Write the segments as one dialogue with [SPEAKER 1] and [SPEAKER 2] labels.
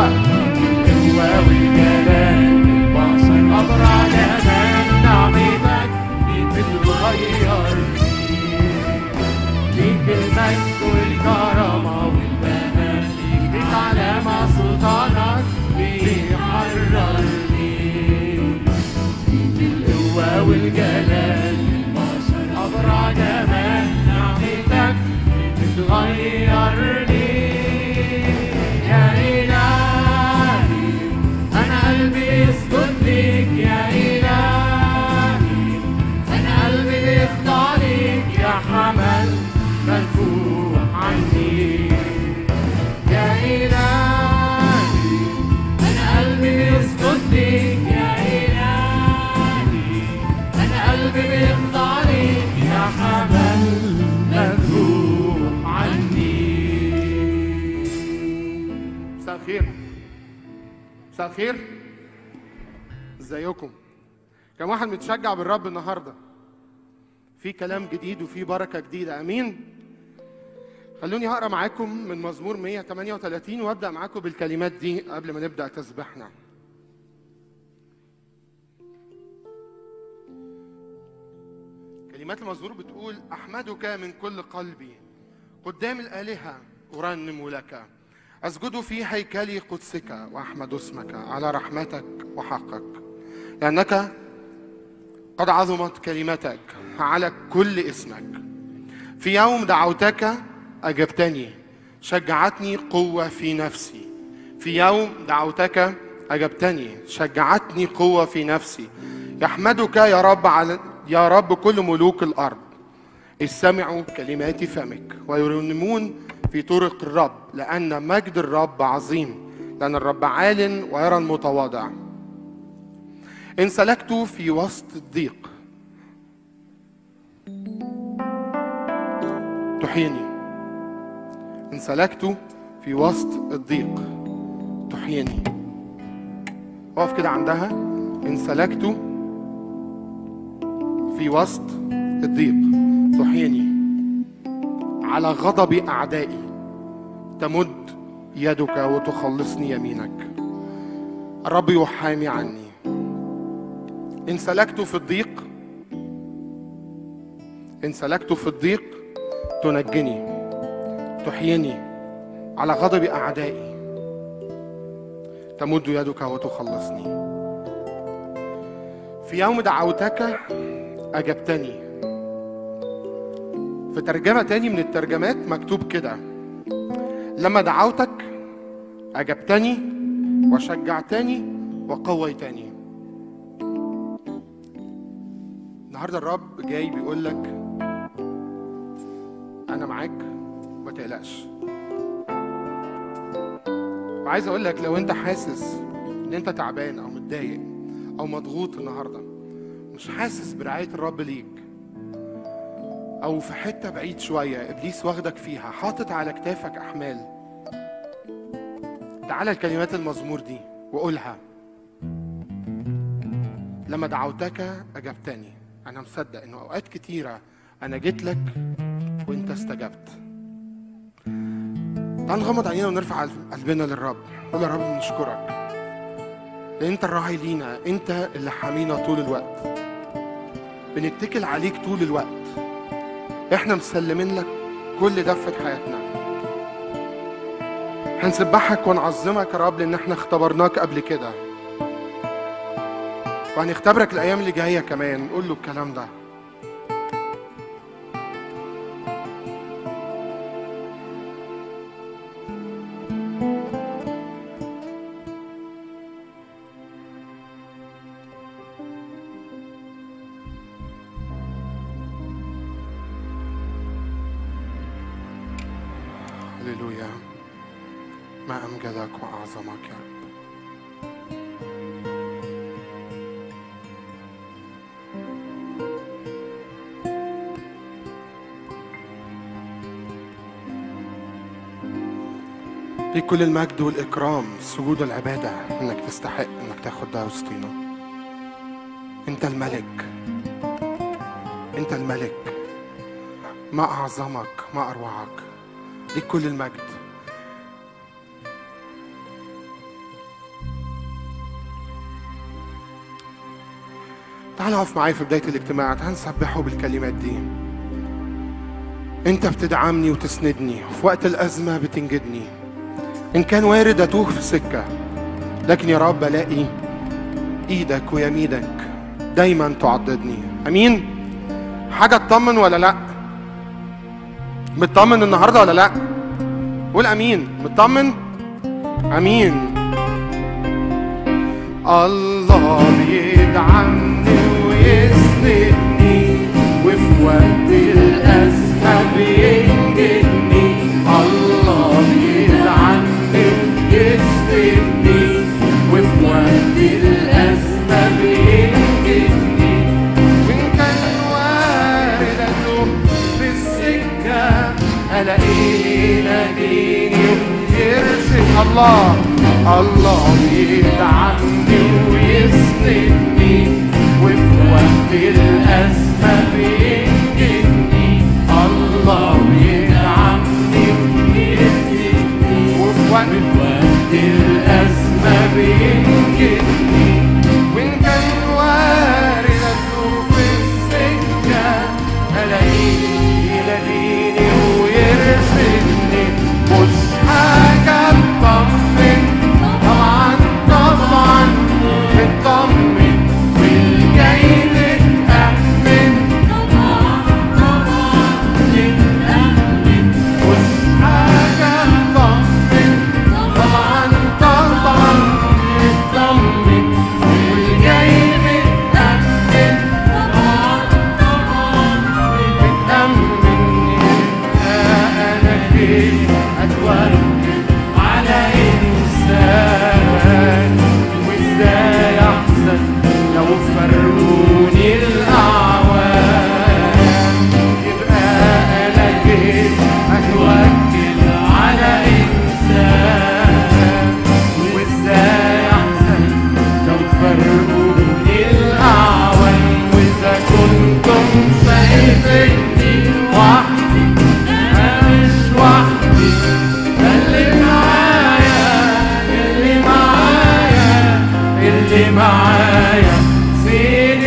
[SPEAKER 1] القوة والجلال البصر أبرع جمال نعمتك بتغيرني ليك المجد والكرامة والبهاء ليك علامة سلطانك بيحررني ليك القوة والجلال البصر أبرع جمال نعمتك بتغيرني يا إلهي أنا قلبي يسجد ليك يا إلهي أنا قلبي بيخضع ليك يا حمل مفتوح عني يا إلهي أنا قلبي بيسجد ليك يا إلهي أنا قلبي بيخضع ليك يا حمل مفتوح عني مساء الخير مساء الخير ازيكم كم واحد متشجع بالرب النهارده في كلام جديد وفي بركه جديده امين خلوني هقرا معاكم من مزمور 138 وابدا معاكم بالكلمات دي قبل ما نبدا تسبيحنا كلمات المزمور بتقول احمدك من كل قلبي قدام الالهه ارنم لك اسجد في هيكل قدسك واحمد اسمك على رحمتك وحقك لانك قد عظمت كلمتك على كل اسمك في يوم دعوتك أجبتني شجعتني قوة في نفسي في يوم دعوتك أجبتني شجعتني قوة في نفسي يحمدك يا رب على يا رب كل ملوك الأرض إذ سمعوا كلمات فمك ويرنمون في طرق الرب لأن مجد الرب عظيم لأن الرب عال ويرى المتواضع إن سلكت في وسط الضيق تحيني إن سلكت في وسط الضيق تحيني اقف كده عندها إن سلكت في وسط الضيق تحيني على غضب أعدائي تمد يدك وتخلصني يمينك الرب يحامي عني إن سلكت في الضيق إن سلكت في الضيق تنجني تحييني على غضب أعدائي تمد يدك وتخلصني في يوم دعوتك أجبتني في ترجمة تاني من الترجمات مكتوب كده لما دعوتك أجبتني وشجعتني وقويتني النهارده الرب جاي بيقول لك انا معاك ما تقلقش وعايز اقول لك لو انت حاسس ان انت تعبان او متضايق او مضغوط النهارده مش حاسس برعايه الرب ليك او في حته بعيد شويه ابليس واخدك فيها حاطط على كتافك احمال تعالى الكلمات المزمور دي وقولها لما دعوتك اجبتني انا مصدق انه اوقات كتيره انا جيت لك وانت استجبت تعال نغمض عينينا ونرفع قلبنا للرب قول يا رب نشكرك لان انت الراعي لينا انت اللي حامينا طول الوقت بنتكل عليك طول الوقت احنا مسلمين لك كل ده في حياتنا هنسبحك ونعظمك يا رب لان احنا اختبرناك قبل كده وهنختبرك الايام اللي جايه كمان قول له الكلام ده هللويا ما امجدك واعظمك يا رب ليك كل المجد والإكرام السجود والعبادة إنك تستحق إنك تاخد ده وسطينا أنت الملك أنت الملك ما أعظمك ما أروعك ليك كل المجد تعال اقف معايا في بداية الاجتماع تعال نسبحه بالكلمات دي انت بتدعمني وتسندني وفي وقت الأزمة بتنجدني إن كان وارد أتوه في سكة لكن يا رب ألاقي إيدك ويمينك دايما تعضدني أمين حاجة تطمن ولا لأ مطمن النهاردة ولا لأ قول أمين مطمن أمين الله بيدعمني ويسندني وفي وقت الأزمة بينجدني الله بيدعمني ويسندني وفي وقت الأزمة بينجدني وإن كان وارد أتوه في السكة ألاقيني ناديني ويرشد الله الله بيدعمني ويسندني وفي وقت الأزمة بينجدني الله بيدعمني ويسندني وفي وقت الأزمة بينجدني وإن كان وارد أتوه في السكة ألاقيه يلاقيني ويرشدني مش حاجة تطمن طبعا طبعا بتطمن والجاي متأمن مش حاجة تطمن طبعا طبعا بتطمن والجاي متأمن بتأمن أنا كيف أتوكل على إنسان وإزاي أحزن لو فرقوني الأعوام يبقى أنا كيف أتوكل على إنسان وإزاي أحزن لو فرقوني الأعوام وإذا كنتم شايفيني وحدي أنا مش وحدي ده اللي معايا اللي معايا اللي معايا سيد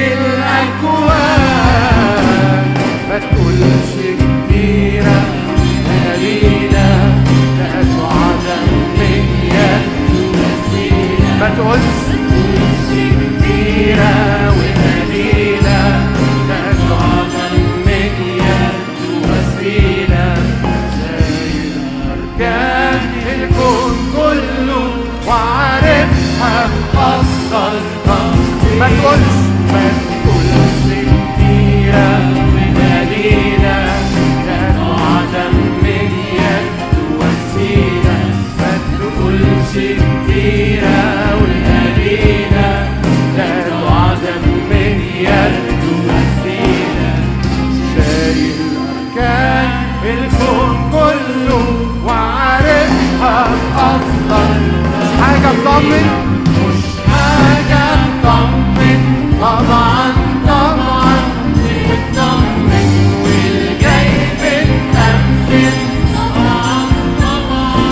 [SPEAKER 1] الأكوان ما تقولش كتيرة قليلة لقيت عدم من يد ما تقولش كتيرة وقليلة لقيت عدم من يد وسيلة شايل أركان الكون كله وعارفها أصلها ما تقولش ما تقولش كتيرة وقليلة لقيت عدم من يد وسيلة ما تقولش كتيرة وقليلة لقيت عدم من يد وسيلة شايل أركان الكون كله وعارفها أصلا مش حاجة تطمن مش حاجة تطمن طبعا طبعا بتطمن والجاي بتأمن طبعا طبعا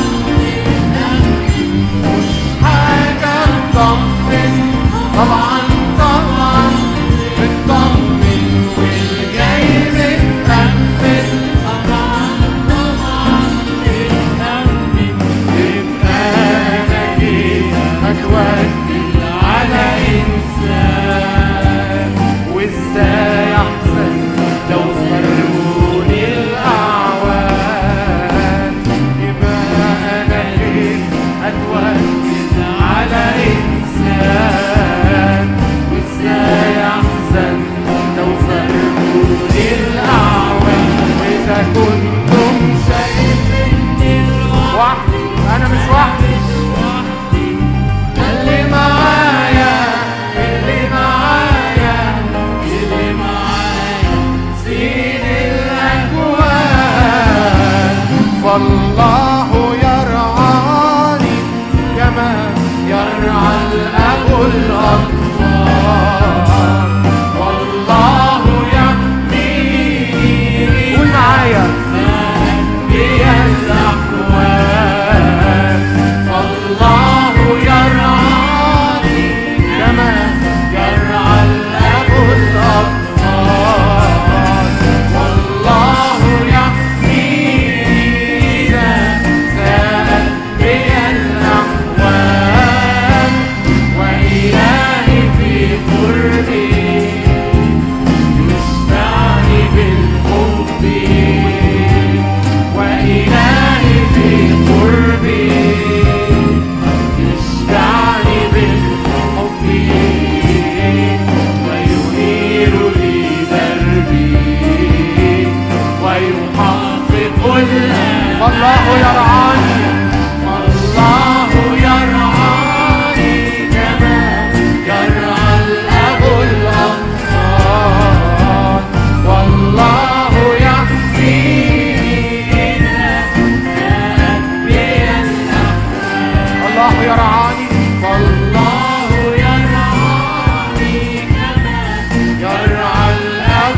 [SPEAKER 1] مش حاجة تطمن طبعا طبعا بتطمن والجاي بتأمن طبعا طبعا بتأمن يبقى أنا جيت أتوكل على إنسان وإزاي أحسن لو فرقوني الأعوان يبقى أنا جيت أتوكل على إنسان وإزاي أحسن لو فرقوني الأعوان وإذا كنتم شايفيني لوحدي أنا مش وحدي اللي معايا اللي معايا اللي معايا سيد الأكوان فالله يرعاني كما يرعى الأب الأطفال والله يحميني قول معايا بي الأحوال فالله يرعاني كما يرعى الأب يرعاني فالله
[SPEAKER 2] يرعاني كما
[SPEAKER 1] يرعى الأب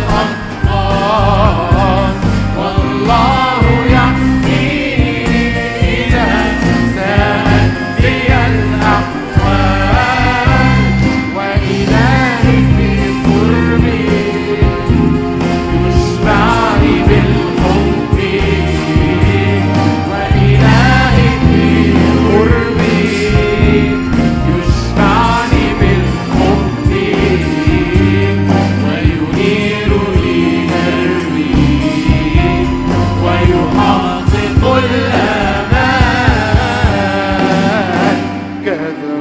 [SPEAKER 1] الأطفال والله يحميني إذا ساءت بي الأحوال وإلهي في قربي يشبعني بالحب وإلهي في قربي يشبعني بالحب وينير لي دربي ويحقق الأمان كذا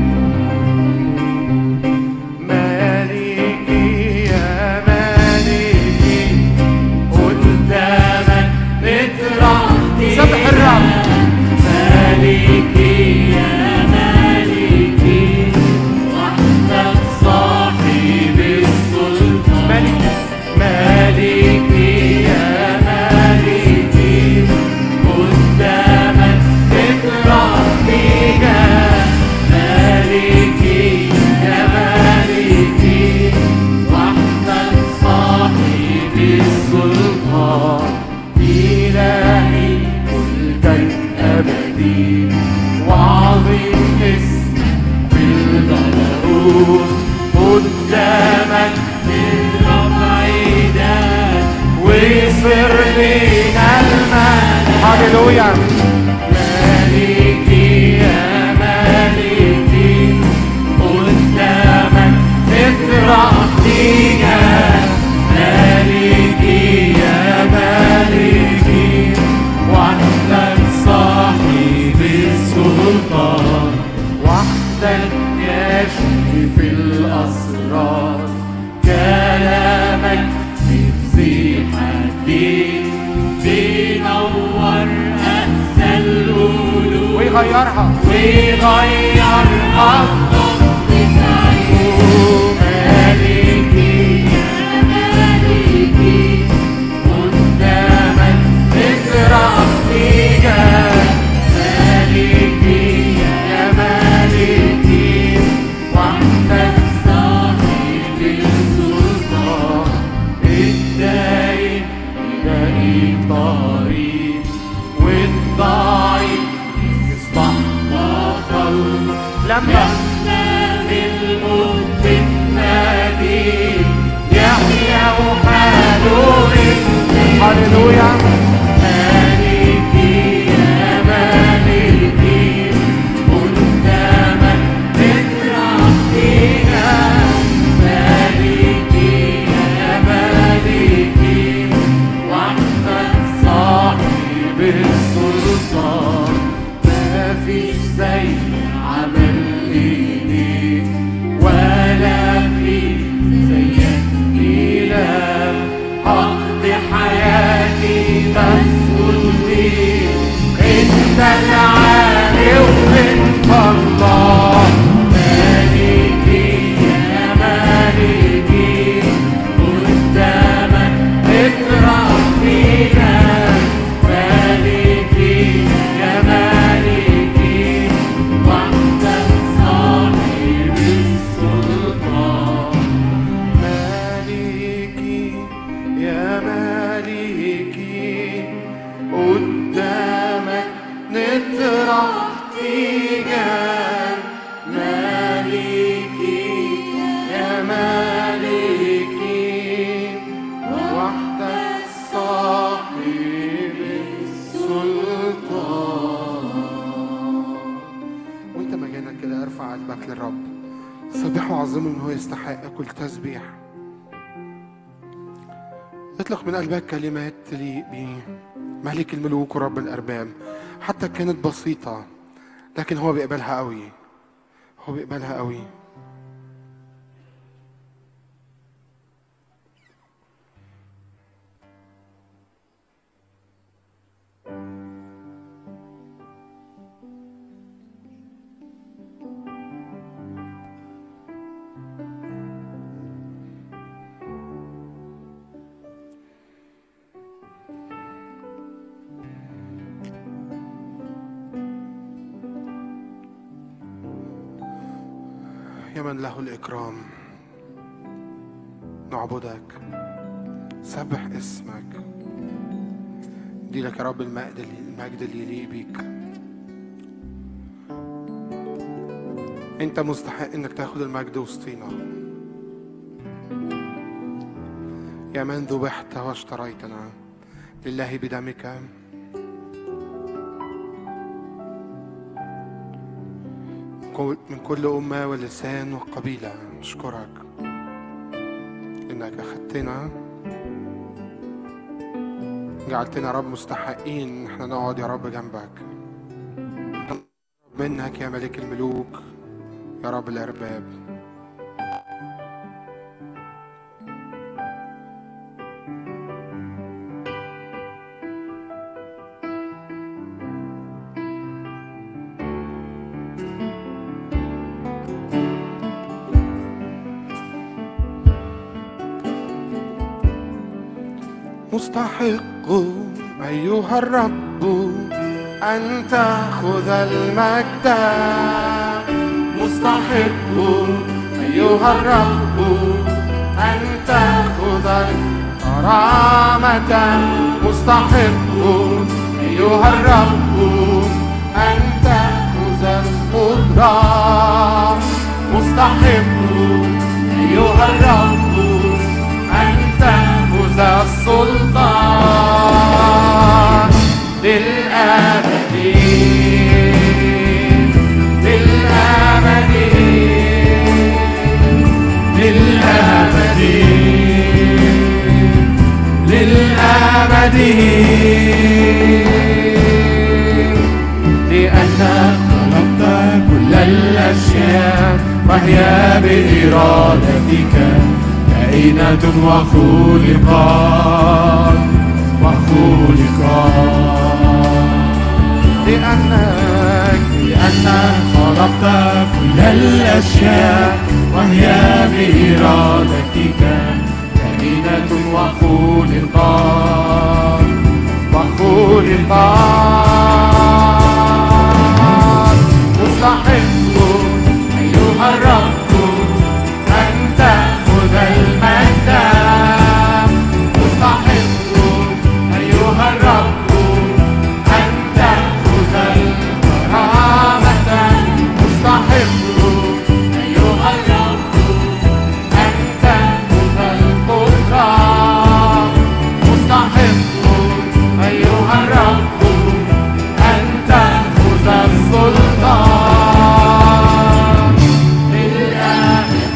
[SPEAKER 1] مالكي يا مالكي قدامك نترحتي سبح الرب مالكي يا مالكي وحدك صاحب السلطان مالكي مالكي يا مالكي قدامك نترحتي مالكي يا مالكي وحدك صاحب السلطان إلهي ملكك أبدي وعظيم اسمك في الجبروت قدامك نرفع ايدك ويصير لينا المال هللويا مالكي يا مالكي قدامك نطرح فيها مالكي يا مالكي وحدك صاحب السلطان وحدك كاشف الأسرار كلامك يفزي حديد بينور أقسى القلوب ويغيرها ويغيرها مالكي يا مالكي قدامك نزرع فيها مالكي يا مالكي وحدك صاحب السلطان الدايم يلاقي طريق والضعيف يصبح بطل لما الموت تنادي يحيى وحاله هللويا مالكي يا مالكي قدامك نطرح فيها مالكي يا مالكي وحدك صاحب السلطان ما فيش زي عمل ايديك ولا في زيك اله اقضي حياتي مسؤول ليك انت العالي وانت الله مالكي يا مالكي قدامك اطرح فينا مالكي يا مالكي وحدك صاحب السلطان مالكي يا مالكي قدامك نطرح تيجان مالكي يا مالكي وحدك صاحب السلطان وانت مكانك كده ارفع قلبك للرب سبحه وعظمه ان هو يستحق كل تسبيح اطلق من قلبك كلمات تليق بيه ملك الملوك ورب الارباب حتى كانت بسيطه لكن هو بيقبلها قوي هو بيقبلها قوي يا من له الإكرام نعبدك سبح اسمك دي لك يا رب المجد اللي المجد اللي يليق بيك انت مستحق انك تاخد المجد وسطينا يا من ذبحت واشتريتنا لله بدمك كل- من كل أمة ولسان وقبيلة نشكرك إنك أخدتنا جعلتنا يا رب مستحقين إن احنا نقعد يا رب جنبك منك يا ملك الملوك يا رب الأرباب مستحق أيها الرب أن تأخذ المجد مستحق أيها الرب أن تأخذ الكرامة مستحق أيها الرب أن تأخذ القدرة مستحق أيها الرب أن تأخذ السلطان للأبد للأبد للأبد للأبد لأنك خلقت كل الأشياء وهي بإرادتك كائنة وخلقات وخلقات لأنك لأنك خلقت كل الأشياء وهي بإرادتك كائنة وخلقات وخلقات مستحق أيها الرب أن تأخذ المجد مستحق أيها الرب أن تأخذ الكرامة مستحق أيها الرب أن تأخذ القدرة مستحق أيها الرب أن تأخذ السلطان للأبد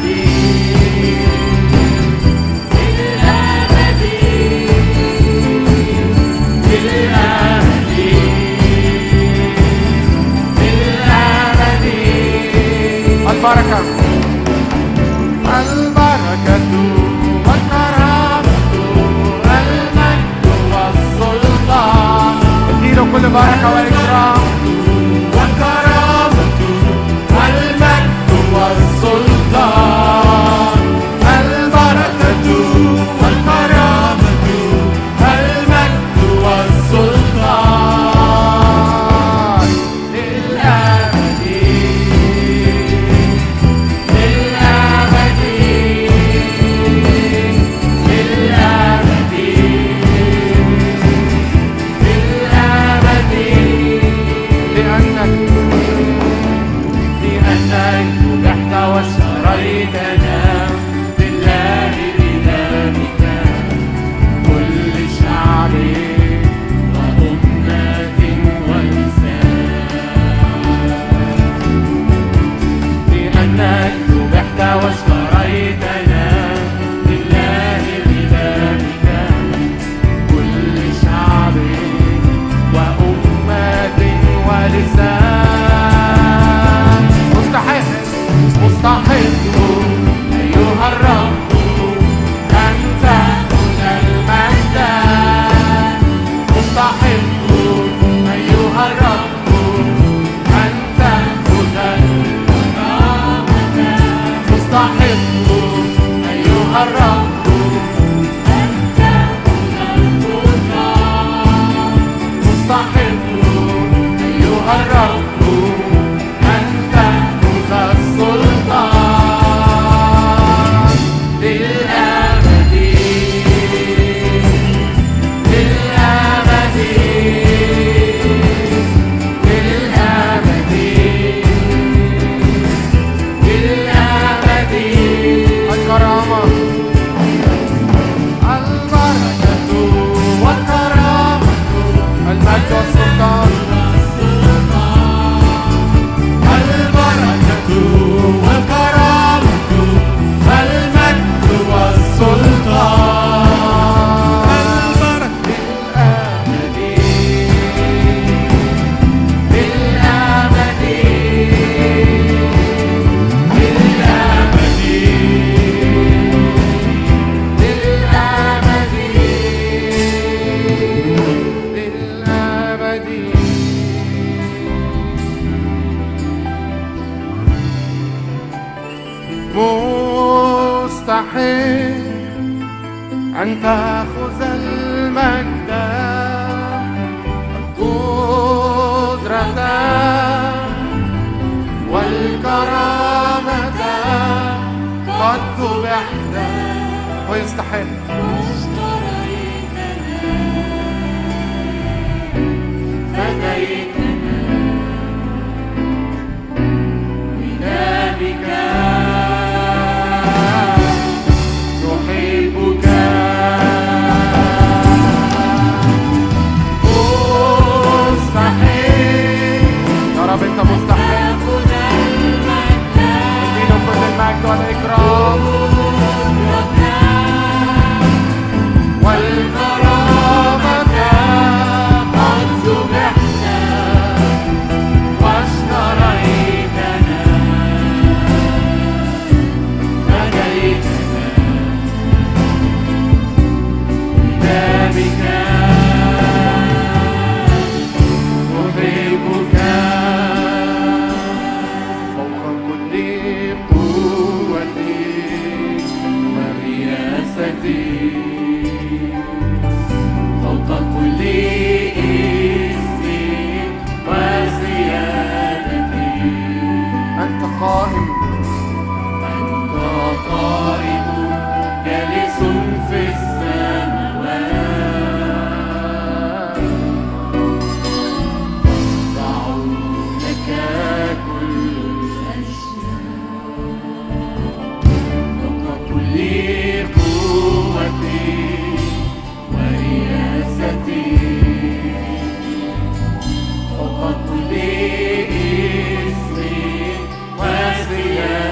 [SPEAKER 1] للأبد للأبد للأبد البركة البركة والكرامة المجد والسلطان اديله كل بركة وإكرام والكرامة المجد والسلطان البركة والكرامة المجد والسلطان للأبد للأبد للأبد للأبد لأنك لأنك ذبحت واشتريتنا لله بذلك كل شعب وأمة ولسان لأنك ذبحت واشتريتنا لله بذلك كل شعب وأمة ولسان مستحق مستحق مستحيل أن تأخذ المجد القدرة والكرامة قد ذبحت ويستحق
[SPEAKER 2] فديتنا بدمك
[SPEAKER 1] نحبك مستحيل يا رب انت مستحيل
[SPEAKER 2] تأخذ المجد
[SPEAKER 1] اديله كل المجد والاكرام والكرامة قد ذبحت
[SPEAKER 2] واشتريتنا فديتنا بدمك
[SPEAKER 1] أحبك فوق كل قوتي ورياستي
[SPEAKER 2] فوق كل اسم وسيادتي
[SPEAKER 1] أنت قائم
[SPEAKER 2] أنت قائد جالس في السماوات يخضع لك كل الأشياء فوق كل قوتي ورياستي فوق كل اسم وسيادتي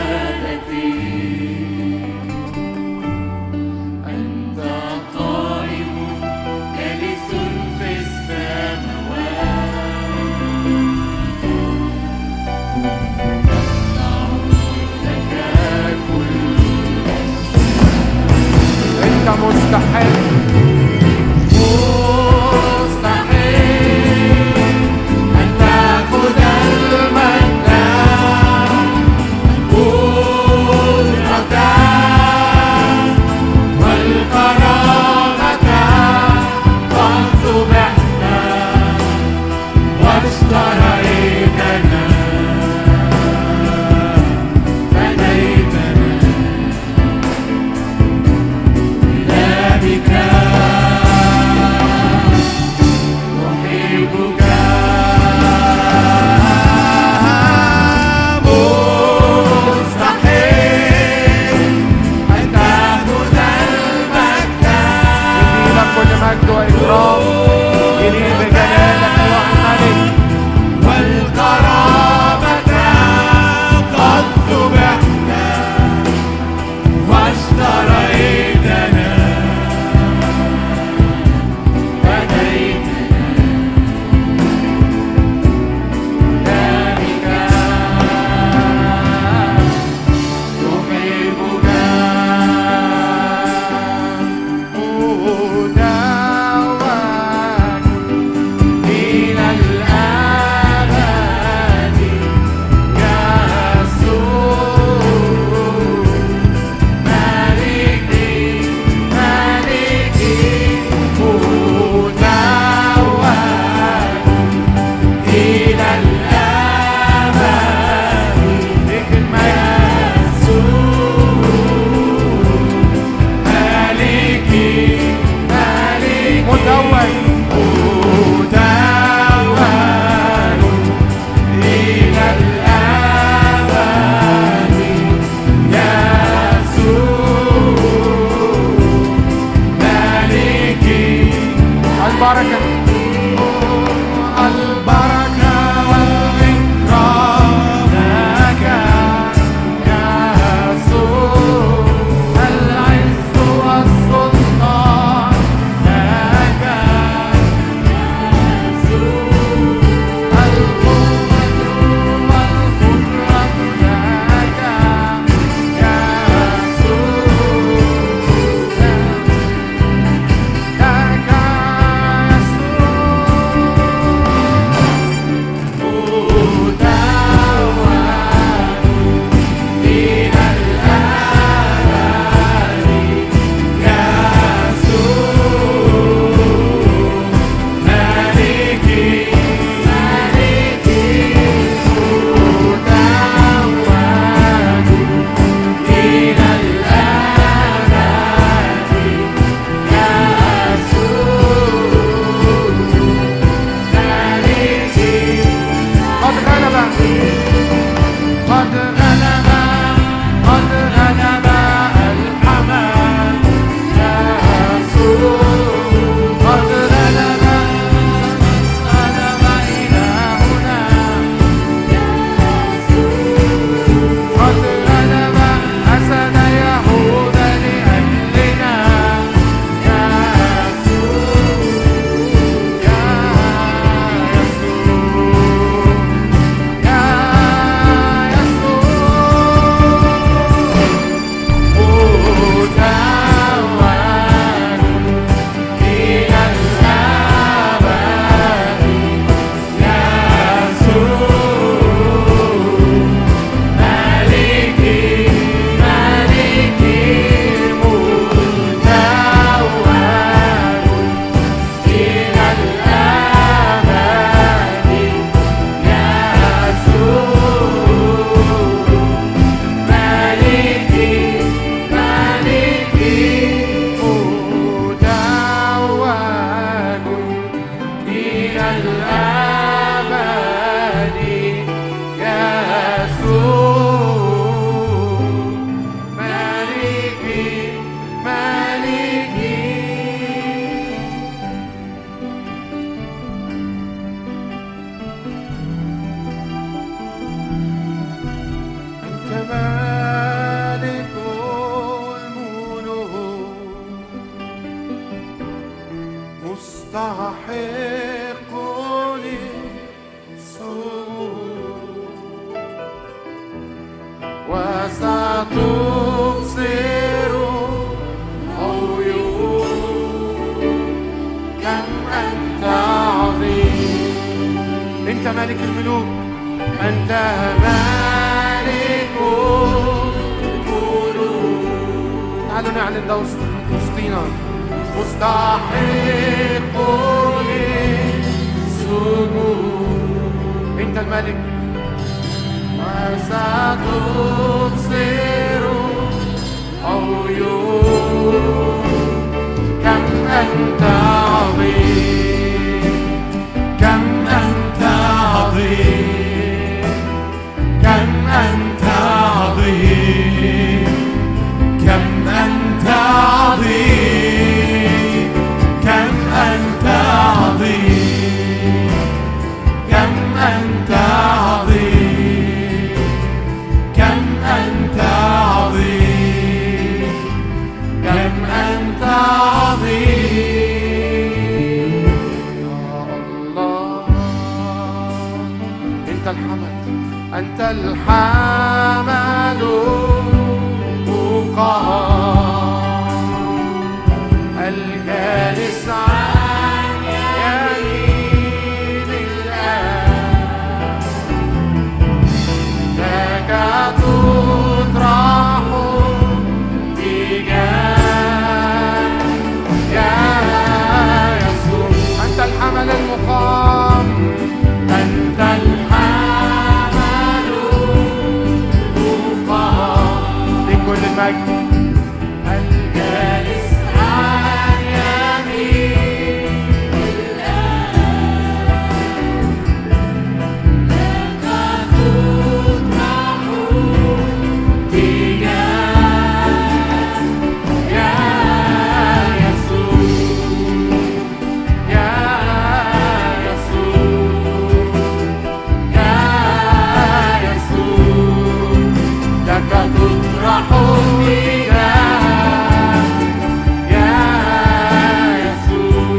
[SPEAKER 1] تبصر عيون كم أنت عظيم أنت ملك الملوك أنت ملك الملوك تعالوا نعلن ده وسط- وسطينا مستحق للسجود انت الملك وستبصر عيون كم انت عظيم كم انت عظيم كم انت عظيم
[SPEAKER 3] كم أنت عظيم كم أنت عظيم كم أنت عظيم كم أنت عظيم كم أنت عظيم
[SPEAKER 1] يا الله انت الحمل انت الحمل فوقها الجالس عن يمين الآب لك تطرح تجاه يا يسوع أنت الحمل المقام أنت الحمل المقام لكل المجد الجالس عن يمين تطرح التجاه يا يسوع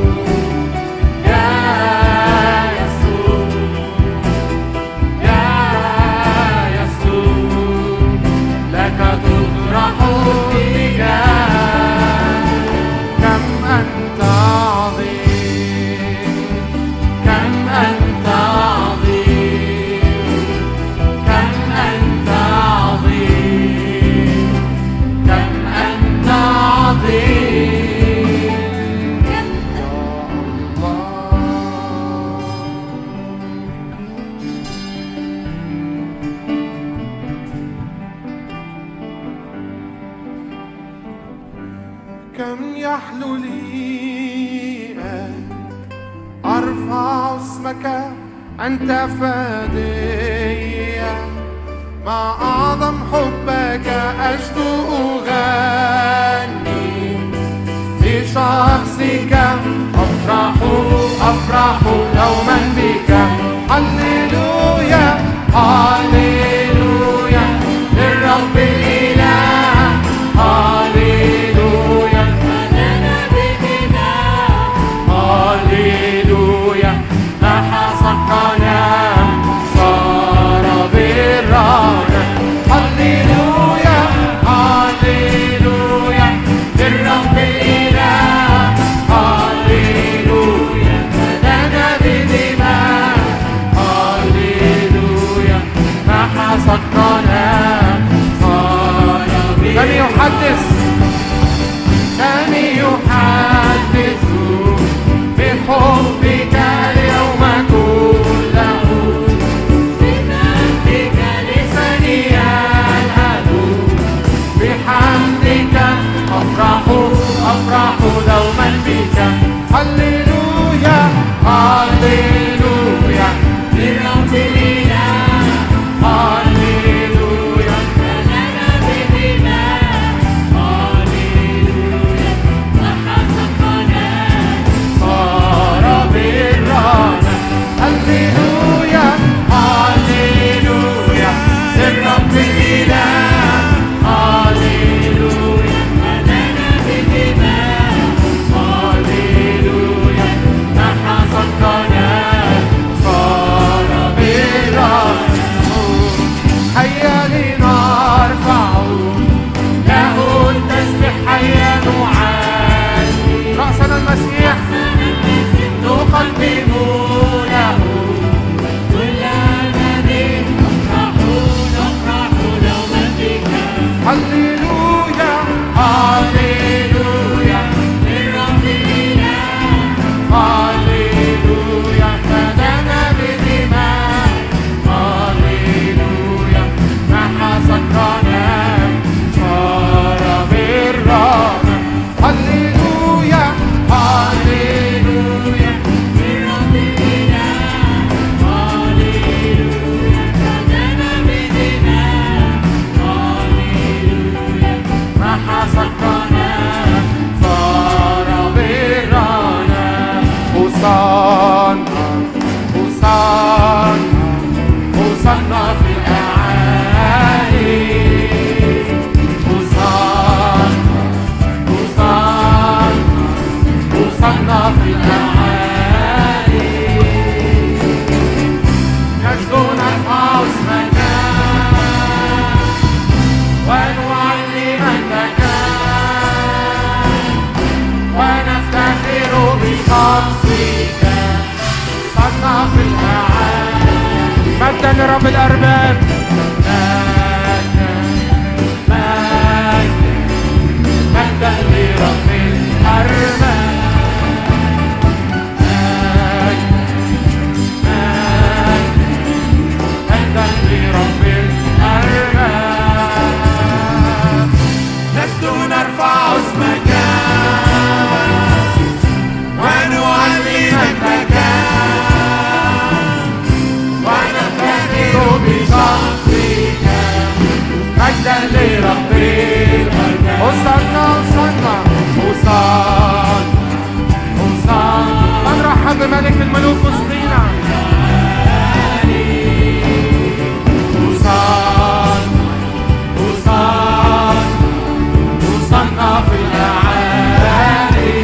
[SPEAKER 1] يا يسوع يا يسوع لك تطرح التجاه كم أنت عظيم كم أنت عظيم كم أنت عظيم كم أنت عظيم يا الله كم يحلو لي أن أرفع اسمك أنت فدية مع أعظم حبك أشدو أغني لشخصك أفرح أفرح دوما بك هللويا هللويا للرب الإله هللويا هللويا محى سقنا صار برانا هللويا هللويا للرب الإله هللويا فدانا بدماء هللويا
[SPEAKER 3] رب الأرباب مجدا مجدا مجدا لرب الأرباب مجدا لرب الأرباب نجد نرفع اسمك ونعلي مجدك ونفتخر بشخصك مجدا لرب الأرباب
[SPEAKER 1] وصلنا وصلنا
[SPEAKER 3] وصال وصال
[SPEAKER 1] نرحب بملك الملوك وسطينا
[SPEAKER 3] وصال وصال وصلنا في الأعالي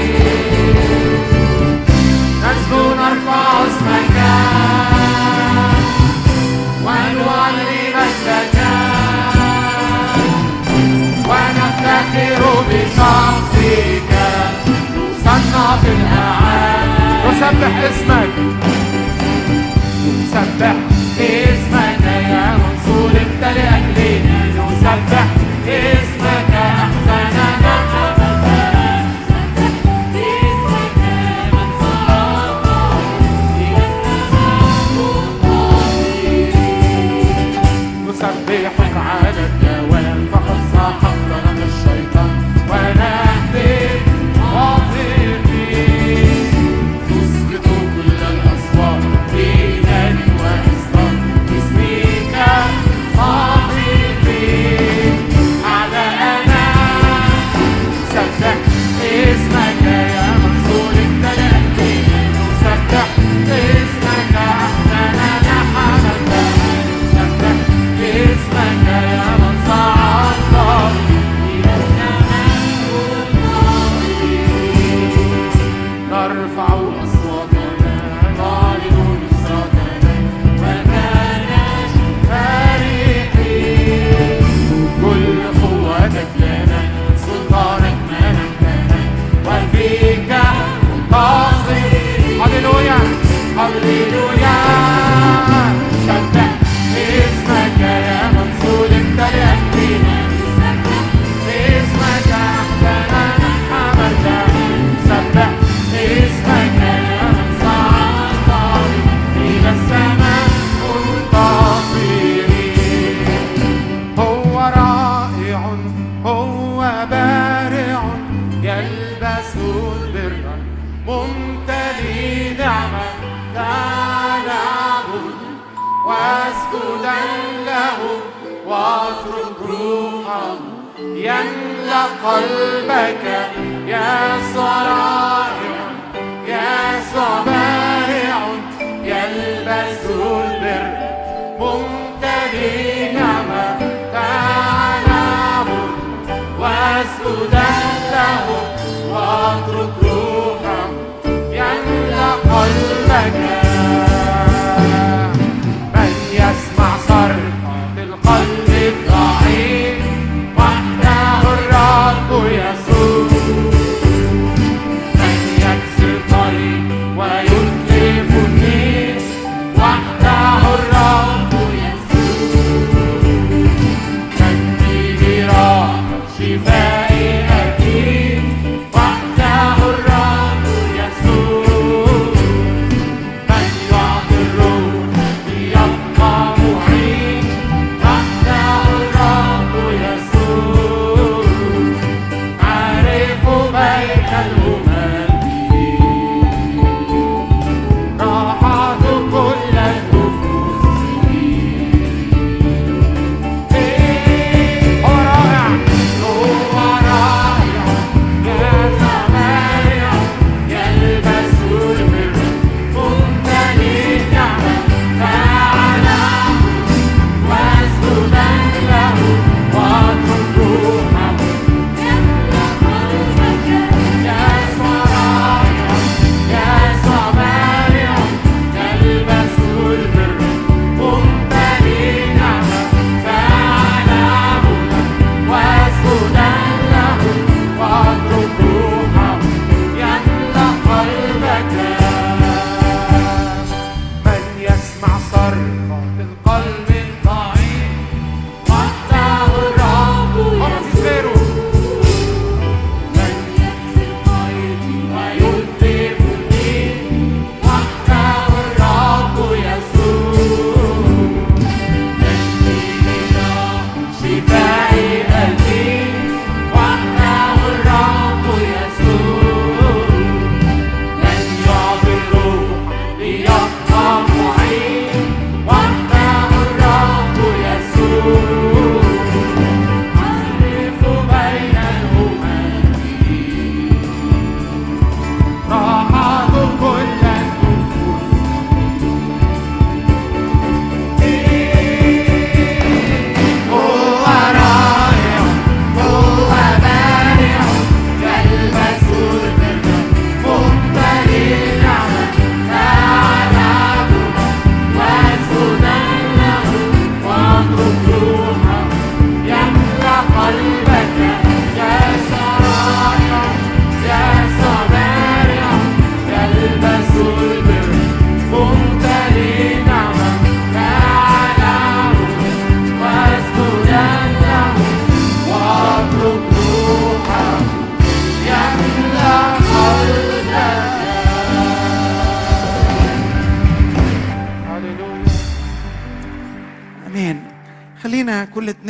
[SPEAKER 3] نجد نرفع اسمك ونعلي مجدك ونفتخر بشخصك وصلنا في الأعالي
[SPEAKER 1] نسبح اسمك
[SPEAKER 3] نسبح اسمك يا منصور انت لأجلنا نسبح اسمك أحسننا نسبحك على الدوام فقد سحقنا من الشيطان ونهدي واطرين تسقط كل الأصوات بإيمان وإصرار باسمك صاحبين أعداءنا سبح اسمك يا منصور التلاتين سبح اسمك أحسننا حمدا سبح اسمك يا من صعد إلى السماء نرفع أصواتنا نعلن نصرتنا ونناش فرحين كل قوتك لنا سلطانك منحتنا وفيك منتصرين هللويا هللويا سبح اسمك يا منصور انت لأهلنا اسمك أحسننا حمدا سبح اسمك يا من صعد إلى السماء منتصرين
[SPEAKER 1] هو رائع هو بارع يلبس البر ممتلي نعمة تعالى عبد واسجدا له واترك روحه يملأ قلبك يا صرائع يا صبارع يلبس البر ممتلي نعمة تعالى عبد واسجدا له واترك روحه يملأ قلبك من يسمع صرخة القلب الضعيف وحده الرب يسوع من يكسر طريق ويتلف النيل وحده الرب يسوع من به راحة شفائي أكيد وحده الرب يسوع من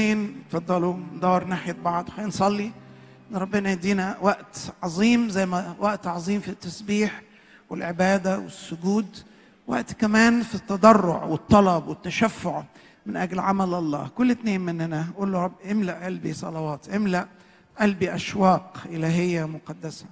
[SPEAKER 4] اتنين اتفضلوا ندور ناحية بعض خلينا نصلي ان ربنا يدينا وقت عظيم زي ما وقت عظيم في التسبيح والعبادة والسجود وقت كمان في التضرع والطلب والتشفع من أجل عمل الله كل اتنين مننا قول له رب املأ قلبي صلوات املأ قلبي أشواق إلهية مقدسة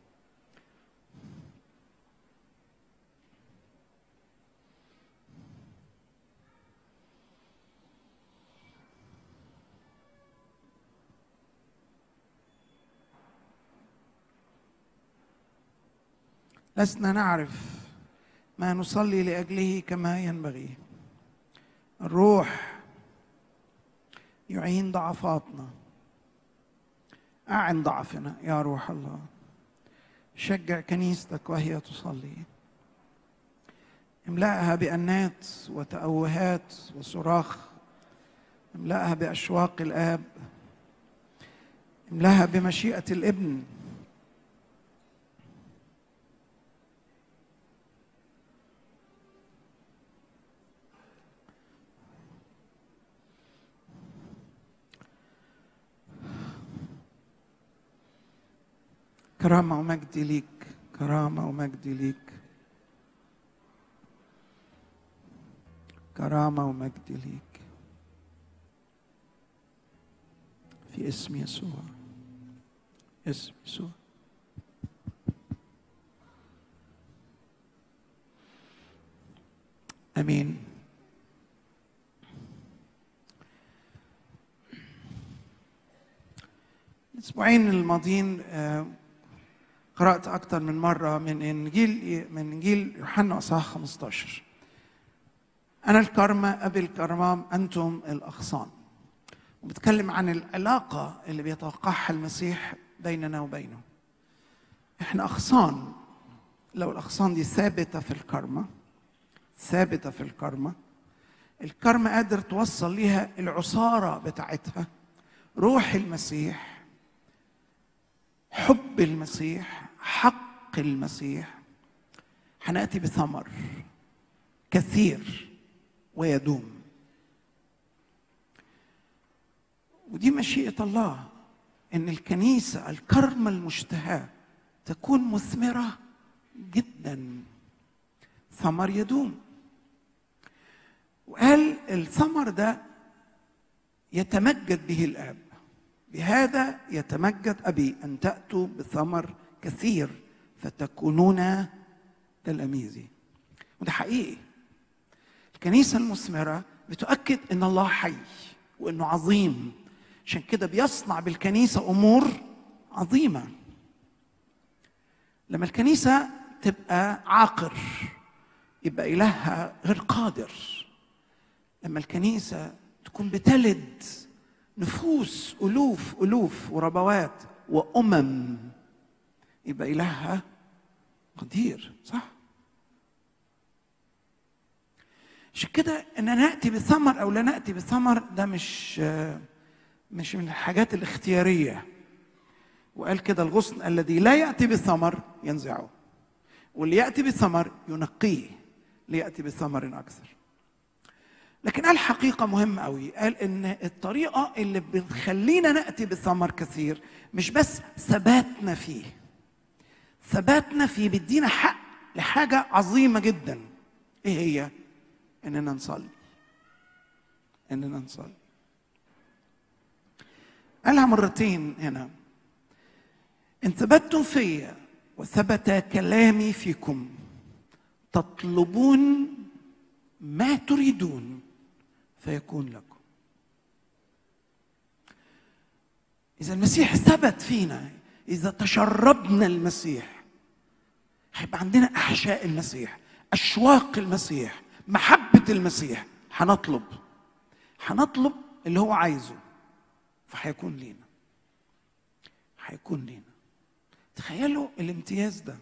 [SPEAKER 4] لسنا نعرف ما نصلي لاجله كما ينبغي الروح يعين ضعفاتنا اعن ضعفنا يا روح الله شجع كنيستك وهي تصلي املأها بأنات وتأوهات وصراخ املأها بأشواق الآب املأها بمشيئة الابن كرامة ومجد ليك كرامة ومجد ليك كرامة ومجد ليك في اسم يسوع اسم يسوع امين الاسبوعين الماضيين آه، قرأت أكثر من مرة من إنجيل من إنجيل يوحنا أصحاح 15 أنا الكرمة أبي الكرمام أنتم الأغصان وبتكلم عن العلاقة اللي بيتوقعها المسيح بيننا وبينه إحنا أغصان لو الأغصان دي ثابتة في الكرمة ثابتة في الكرمة الكرمة قادر توصل ليها العصارة بتاعتها روح المسيح حب المسيح حق المسيح هناتي بثمر كثير ويدوم ودي مشيئه الله ان الكنيسه الكرمه المشتهاه تكون مثمره جدا ثمر يدوم وقال الثمر ده يتمجد به الاب بهذا يتمجد ابي ان تاتوا بثمر كثير فتكونون تلاميذي وده حقيقي الكنيسه المثمره بتؤكد ان الله حي وانه عظيم عشان كده بيصنع بالكنيسه امور عظيمه لما الكنيسه تبقى عاقر يبقى الهها غير قادر لما الكنيسه تكون بتلد نفوس الوف الوف وربوات وامم يبقى الهها قدير صح عشان كده ان ناتي بثمر او لا ناتي بثمر ده مش مش من الحاجات الاختياريه وقال كده الغصن الذي لا ياتي بثمر ينزعه واللي ياتي بثمر ينقيه لياتي بثمر اكثر لكن قال حقيقة مهمة قوي قال إن الطريقة اللي بتخلينا نأتي بثمر كثير مش بس ثباتنا فيه ثباتنا فيه بيدينا حق لحاجة عظيمة جدا إيه هي؟ إننا نصلي إننا نصلي قالها مرتين هنا إن ثبتتم فيا وثبت كلامي فيكم تطلبون ما تريدون فيكون لكم إذا المسيح ثبت فينا إذا تشربنا المسيح هيبقى عندنا أحشاء المسيح أشواق المسيح محبة المسيح هنطلب هنطلب اللي هو عايزه فهيكون لينا هيكون لينا تخيلوا الامتياز ده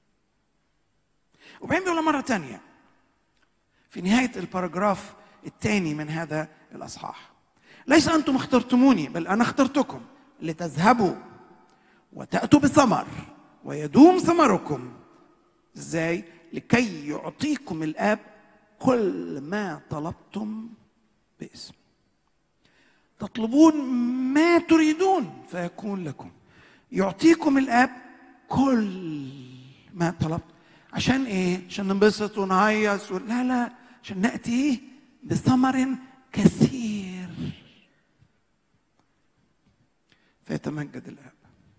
[SPEAKER 4] وبعدين بيقولها مرة تانية في نهاية الباراجراف الثاني من هذا الأصحاح ليس أنتم اخترتموني بل أنا اخترتكم لتذهبوا وتأتوا بثمر ويدوم ثمركم ازاي لكي يعطيكم الآب كل ما طلبتم باسم تطلبون ما تريدون فيكون لكم يعطيكم الاب كل ما طلبت عشان ايه عشان ننبسط ونهيص و... لا لا عشان ناتي ايه بثمر كثير فيتمجد الاب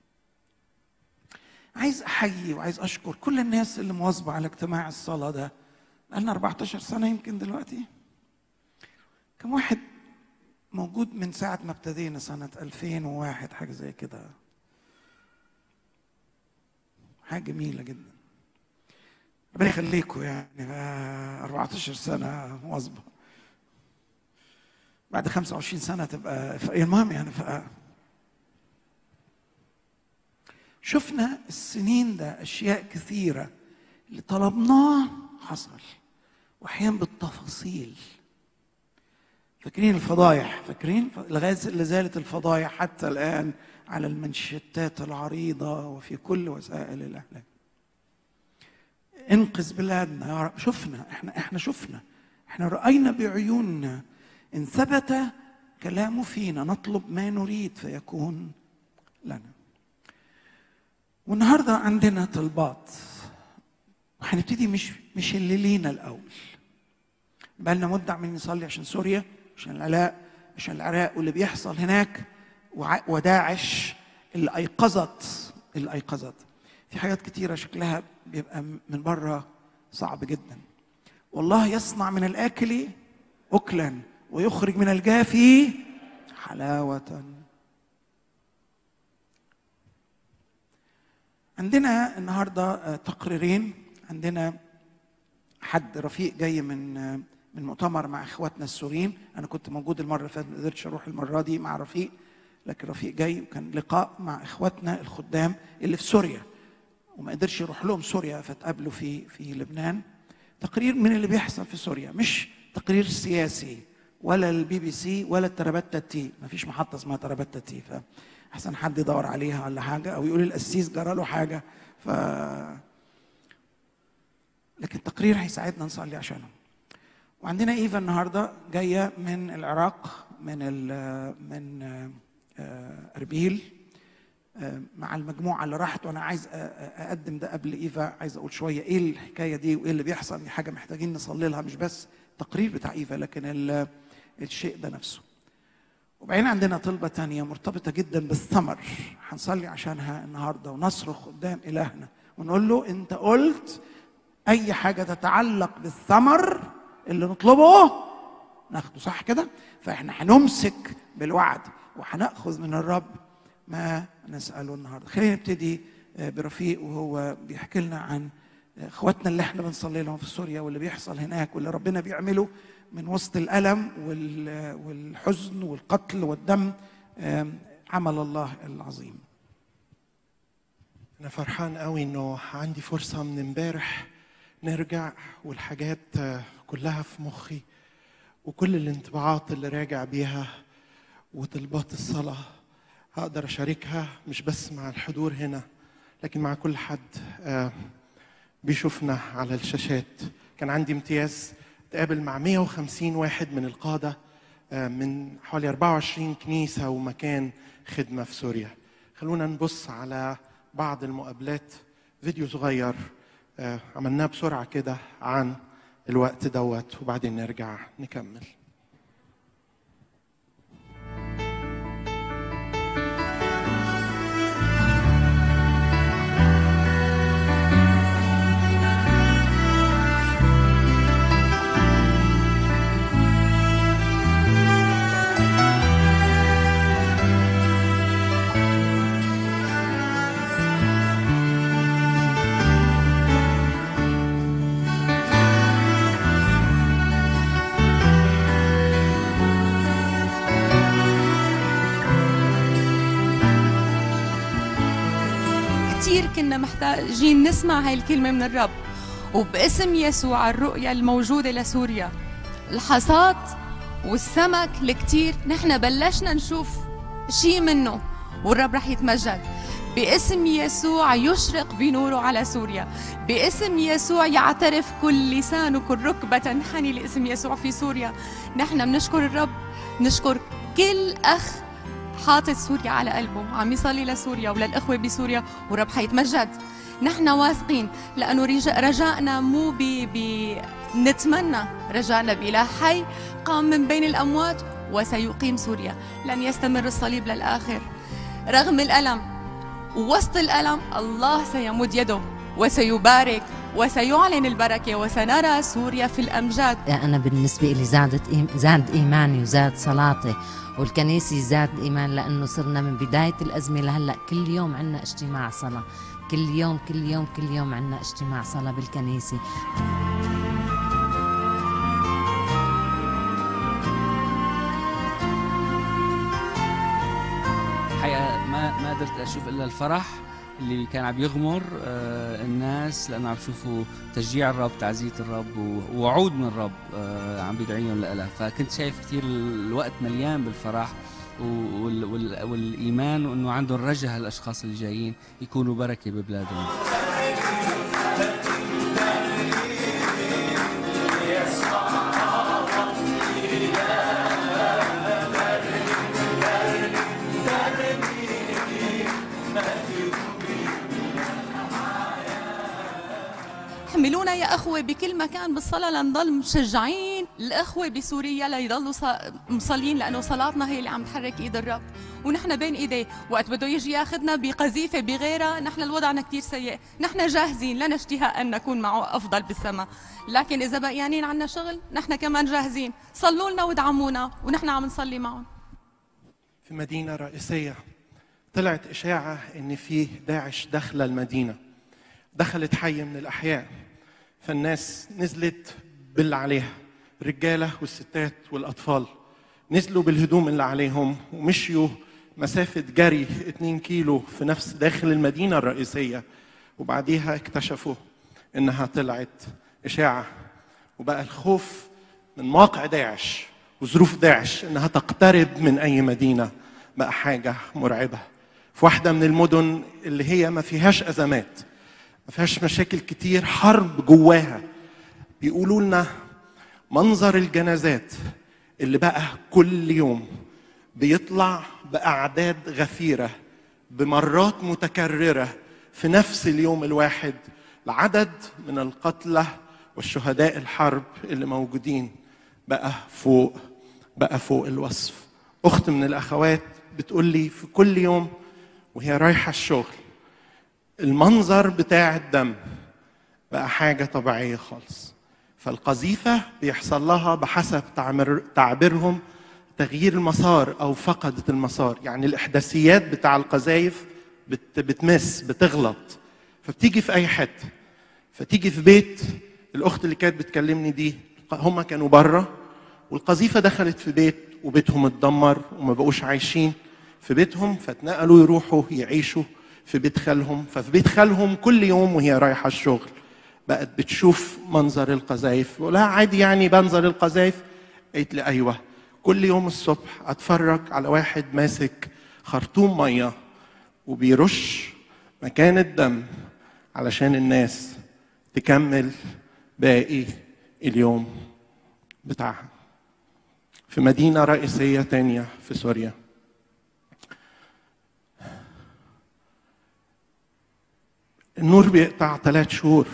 [SPEAKER 4] عايز احيي وعايز اشكر كل الناس اللي مواظبه على اجتماع الصلاه ده بقالنا 14 سنه يمكن دلوقتي كم واحد موجود من ساعة ما ابتدينا سنة 2001 حاجة زي كده حاجة جميلة جدا ربنا يخليكم يعني بقى 14 سنة مواظبة بعد 25 سنة تبقى ف- المهم يعني ف شفنا السنين ده أشياء كثيرة اللي طلبناه حصل وأحيانا بالتفاصيل فاكرين الفضايح فاكرين لغايه لا زالت الفضايح حتى الان على المنشتات العريضه وفي كل وسائل الاعلام انقذ بلادنا يا رب شفنا احنا احنا شفنا احنا راينا بعيوننا ان ثبت كلامه فينا نطلب ما نريد فيكون لنا والنهارده عندنا طلبات وهنبتدي مش مش اللي لينا الاول بقالنا مدة عمالين نصلي عشان سوريا عشان العراق عشان العراق واللي بيحصل هناك وع- وداعش اللي أيقظت اللي أيقظت في حاجات كتيرة شكلها بيبقى م- من بره صعب جدا والله يصنع من الآكل أكلا ويخرج من الجافي حلاوة عندنا النهارده آه، تقريرين عندنا حد رفيق جاي من من مؤتمر مع اخواتنا السوريين انا كنت موجود المره اللي فاتت ما قدرتش اروح المره دي مع رفيق لكن رفيق جاي وكان لقاء مع اخواتنا الخدام اللي في سوريا وما قدرش يروح لهم سوريا فتقابلوا في في لبنان تقرير من اللي بيحصل في سوريا مش تقرير سياسي ولا البي بي سي ولا الترابتا تي ما فيش محطه اسمها ترابتا تي فاحسن حد يدور عليها ولا حاجه او يقول القسيس جرى له حاجه ف لكن التقرير هيساعدنا نصلي عشانهم وعندنا ايفا النهارده جايه من العراق من ال من آه، اربيل آه، مع المجموعه اللي راحت وانا عايز أ- أ- اقدم ده قبل ايفا عايز اقول شويه ايه الحكايه دي وايه اللي بيحصل دي حاجه محتاجين نصلي لها مش بس التقرير بتاع ايفا لكن ال- الشيء ده نفسه وبعدين عندنا طلبة تانية مرتبطة جدا بالثمر هنصلي عشانها النهاردة ونصرخ قدام إلهنا ونقول له أنت قلت أي حاجة تتعلق بالثمر اللي نطلبه ناخده صح كده فإحنا هنمسك بالوعد وهنأخذ من الرب ما نسأله النهاردة خلينا نبتدي آه، برفيق وهو بيحكي لنا عن اخواتنا اللي احنا بنصلي لهم في سوريا واللي بيحصل هناك واللي ربنا بيعمله من وسط الالم وال- والحزن والقتل والدم آم، عمل الله العظيم
[SPEAKER 1] أنا فرحان قوي إنه عندي فرصة من امبارح نرجع والحاجات آه، كلها في مخي وكل الانطباعات اللي راجع بيها وطلبات الصلاة هقدر أشاركها مش بس مع الحضور هنا لكن مع كل حد آه، بيشوفنا على الشاشات كان عندي امتياز تقابل مع 150 واحد من القادة آه، من حوالي 24 كنيسة ومكان خدمة في سوريا خلونا نبص على بعض المقابلات فيديو صغير آه، عملناه بسرعة كده عن الوقت دوت وبعدين نرجع نكمل
[SPEAKER 5] كتير كنا محتاجين نسمع هاي الكلمة من الرب وباسم يسوع الرؤية الموجودة لسوريا الحصاد والسمك الكتير نحن بلشنا نشوف شيء منه والرب رح يتمجد باسم يسوع يشرق بنوره على سوريا باسم يسوع يعترف كل لسان وكل ركبة تنحني لاسم يسوع في سوريا نحن بنشكر الرب نشكر كل اخ حاطط سوريا على قلبه عم يصلي لسوريا وللاخوه بسوريا ورب حيتمجد نحن واثقين لانه رجا- رجائنا مو ب ب نتمنى رجائنا بإله حي قام من بين الاموات وسيقيم سوريا لن يستمر الصليب للاخر رغم الالم ووسط الالم الله سيمد يده وسيبارك وسيعلن البركه وسنرى سوريا في الامجاد
[SPEAKER 6] أنا بالنسبة لي زادت إيم... زاد إيماني وزاد صلاتي والكنيسة زاد إيمان لأنه صرنا من بداية الأزمة لهلأ كل يوم عنا اجتماع صلاة كل يوم كل يوم كل يوم عنا اجتماع صلاة بالكنيسة
[SPEAKER 7] الحقيقه ما ما قدرت اشوف الا الفرح اللي كان عم يغمر آه، الناس لانه عم يشوفوا تشجيع الرب تعزيه الرب و- ووعود من الرب آه، عم بيدعيهم لها فكنت شايف كثير الوقت مليان بالفرح وال- وال- والايمان وانه عندهم رجاء هالاشخاص اللي جايين يكونوا بركه ببلادهم
[SPEAKER 5] حملونا يا أخوة بكل مكان بالصلاة لنضل مشجعين الأخوة بسوريا ليضلوا ص- مصلين لأنه صلاتنا هي اللي عم تحرك إيد الرب ونحن بين إيديه وقت بده يجي ياخذنا بقذيفة بغيرها نحن الوضعنا كتير سيء نحن جاهزين لنا اشتهاء أن نكون معه أفضل بالسماء لكن إذا بقيانين عنا شغل نحن كمان جاهزين صلوا لنا وادعمونا ونحن عم نصلي معهم
[SPEAKER 1] في مدينة رئيسية طلعت إشاعة إن في داعش دخل المدينة دخلت حي من الأحياء فالناس نزلت باللي عليها الرجالة والستات والأطفال نزلوا بالهدوم اللي عليهم ومشيوا مسافة جري 2 كيلو في نفس داخل المدينة الرئيسية وبعديها اكتشفوا إنها طلعت إشاعة وبقى الخوف من موقع داعش وظروف داعش انها تقترب من اي مدينه بقى حاجه مرعبه في واحده من المدن اللي هي ما فيهاش ازمات ما فيهاش مشاكل كتير حرب جواها بيقولوا لنا منظر الجنازات اللي بقى كل يوم بيطلع باعداد غفيره بمرات متكرره في نفس اليوم الواحد العدد من القتلى والشهداء الحرب اللي موجودين بقى فوق بقى فوق الوصف اخت من الاخوات بتقول لي في كل يوم وهي رايحه الشغل المنظر بتاع الدم بقى حاجه طبيعيه خالص فالقذيفه بيحصل لها بحسب تعمر تعبيرهم تغيير المسار او فقدت المسار يعني الاحداثيات بتاع القذايف بت بتمس بتغلط فبتيجي في اي حته فتيجي في بيت الاخت اللي كانت بتكلمني دي هم كانوا بره والقذيفه دخلت في بيت وبيتهم اتدمر وما بقوش عايشين في بيتهم فاتنقلوا يروحوا يعيشوا في بيت خالهم ففي بيت خالهم كل يوم وهي رايحه الشغل بقت بتشوف منظر القذايف بقول لها عادي يعني بنظر القذايف قالت لي ايوه كل يوم الصبح اتفرج على واحد ماسك خرطوم ميه وبيرش مكان الدم علشان الناس تكمل باقي اليوم بتاعها في مدينة رئيسية تانية في سوريا النور بيقطع ثلاث شهور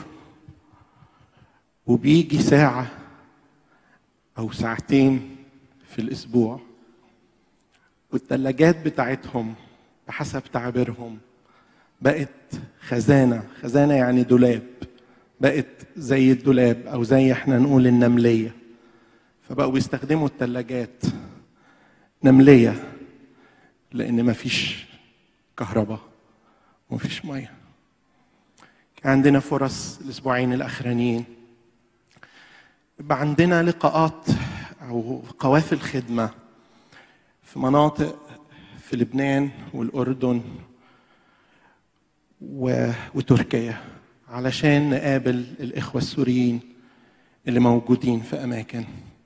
[SPEAKER 1] وبيجي ساعة أو ساعتين في الأسبوع والثلاجات بتاعتهم بحسب تعبيرهم بقت خزانة خزانة يعني دولاب بقت زي الدولاب أو زي احنا نقول النملية فبقوا بيستخدموا الثلاجات نملية لأن مفيش كهرباء ومفيش مية كان عندنا فرص الأسبوعين الأخرانيين يبقى عندنا لقاءات أو قوافل خدمة في مناطق في لبنان والأردن و... وتركيا علشان نقابل الإخوة السوريين اللي موجودين في أماكن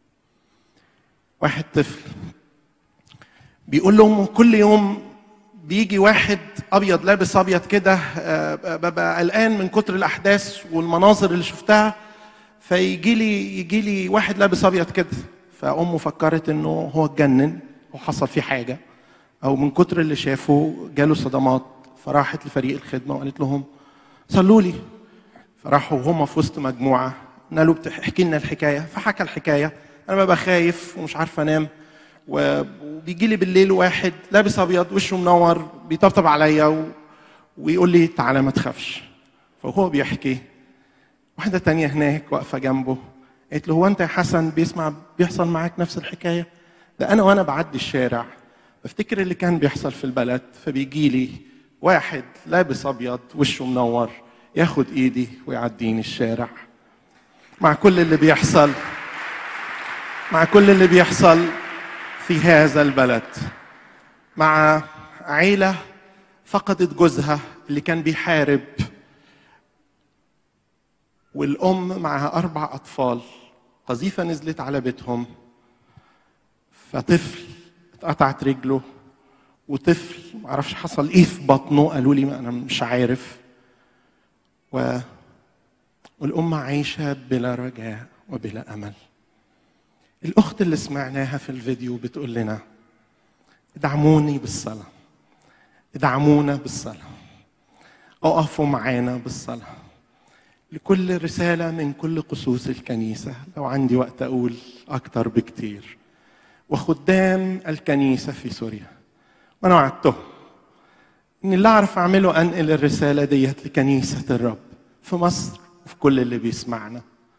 [SPEAKER 1] واحد طفل بيقول لهم كل يوم بيجي واحد ابيض لابس ابيض كده آه، ببقى قلقان من كتر الاحداث والمناظر اللي شفتها فيجي لي يجي لي واحد لابس ابيض كده فامه فكرت انه هو اتجنن
[SPEAKER 8] وحصل فيه حاجه او من كتر اللي شافه جاله صدمات فراحت لفريق الخدمه وقالت لهم صلوا لي فراحوا وهم في وسط مجموعه قالوا بتح- احكي لنا الحكايه فحكى الحكايه انا ببقى خايف ومش عارف انام و- وبيجي لي بالليل واحد لابس ابيض وشه منور بيطبطب عليا و... ويقول لي تعالى ما تخافش فهو بيحكي واحده تانية هناك واقفه جنبه قالت له هو انت يا حسن بيسمع بيحصل معاك نفس الحكايه ده انا وانا بعدي الشارع بفتكر اللي كان بيحصل في البلد فبيجي لي واحد لابس ابيض وشه منور ياخد ايدي ويعديني الشارع مع كل اللي بيحصل مع كل اللي بيحصل في هذا البلد مع عيله فقدت جوزها اللي كان بيحارب والام معها اربع اطفال قذيفه نزلت على بيتهم فطفل اتقطعت رجله وطفل معرفش حصل ايه في بطنه قالوا لي ما انا مش عارف و والأم عايشة بلا رجاء وبلا أمل الأخت اللي سمعناها في الفيديو بتقول لنا ادعموني بالصلاة ادعمونا بالصلاة اقفوا معانا بالصلاة لكل رسالة من كل قصوص الكنيسة لو عندي وقت أقول أكتر بكتير وخدام الكنيسة في سوريا وأنا وعدتهم إن اللي أعرف أعمله أنقل الرسالة ديت لكنيسة الرب في مصر وفي كل اللي بيسمعنا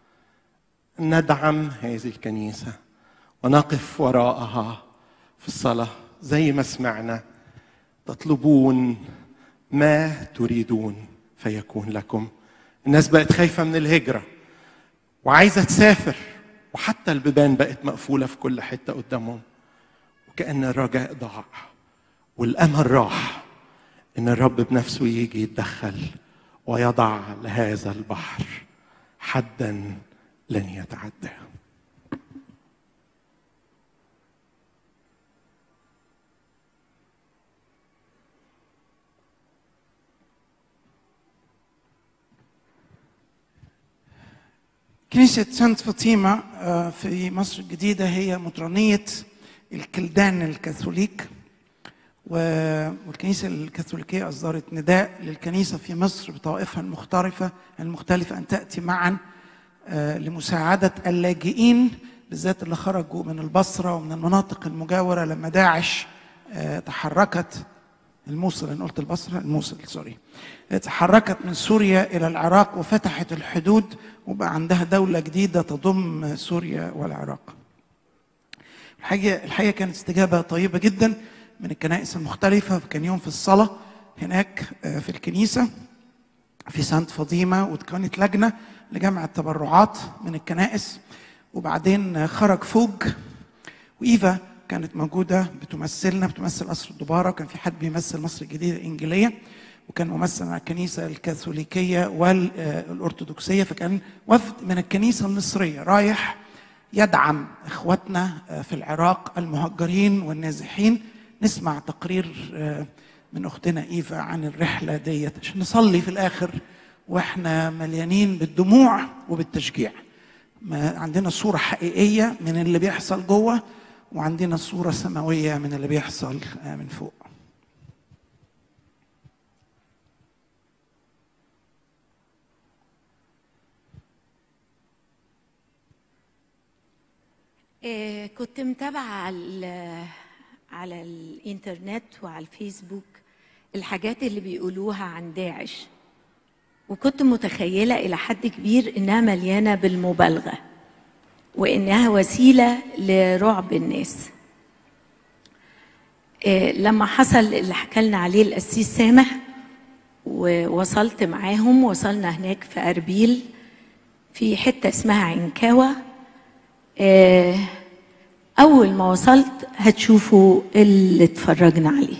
[SPEAKER 8] ندعم هذه الكنيسة ونقف وراءها في الصلاة زي ما سمعنا تطلبون ما تريدون فيكون لكم الناس بقت خايفة من الهجرة وعايزة تسافر وحتى البيبان بقت مقفولة في كل حتة قدامهم وكأن الرجاء ضاع والأمل راح إن الرب بنفسه يجي يتدخل ويضع لهذا البحر حدا لن يتعداه
[SPEAKER 4] كنيسة سانت فاطمة آه، في مصر الجديدة هي مطرانية الكلدان الكاثوليك و- والكنيسة الكاثوليكية أصدرت نداء للكنيسة في مصر بطوائفها المختلفة المختلفة أن تأتي معا آه، لمساعدة اللاجئين بالذات اللي خرجوا من البصرة ومن المناطق المجاورة لما داعش آه، تحركت الموصل انا قلت البصره الموصل سوري تحركت من سوريا الى العراق وفتحت الحدود وبقى عندها دوله جديده تضم سوريا والعراق الحقيقه الحقيقه كانت استجابه طيبه جدا من الكنائس المختلفه كان يوم في الصلاه هناك آه، في الكنيسه في سانت فاطمه وكانت لجنه لجمع التبرعات من الكنائس وبعدين آه، خرج فوج وايفا كانت موجوده بتمثلنا بتمثل قصر الدباره وكان في حد بيمثل مصر الجديده الانجيليه وكان ممثل مع الكنيسه الكاثوليكيه والارثوذكسيه فكان وفد من الكنيسه المصريه رايح يدعم اخواتنا في العراق المهجرين والنازحين نسمع تقرير آه، من اختنا ايفا عن الرحله ديت عشان نصلي في الاخر واحنا مليانين بالدموع وبالتشجيع ما عندنا صوره حقيقيه من اللي بيحصل جوه وعندنا صوره سماويه من اللي بيحصل آه، من فوق
[SPEAKER 9] آه، كنت متابعة على ال- على الإنترنت وعلى الفيسبوك الحاجات اللي بيقولوها عن داعش وكنت متخيلة إلى حد كبير إنها مليانة بالمبالغة وإنها وسيلة لرعب الناس آه، لما حصل اللي حكى لنا عليه القسيس سامح ووصلت معاهم وصلنا هناك في أربيل في حتة اسمها عنكاوة آه، أول ما وصلت هتشوفوا اللي اتفرجنا عليه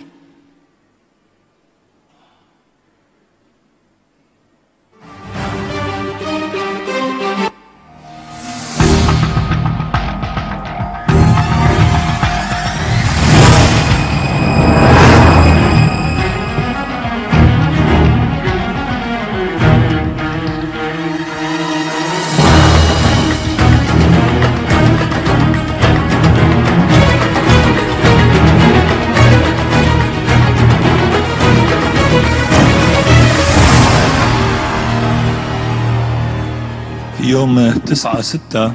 [SPEAKER 10] يوم 9 6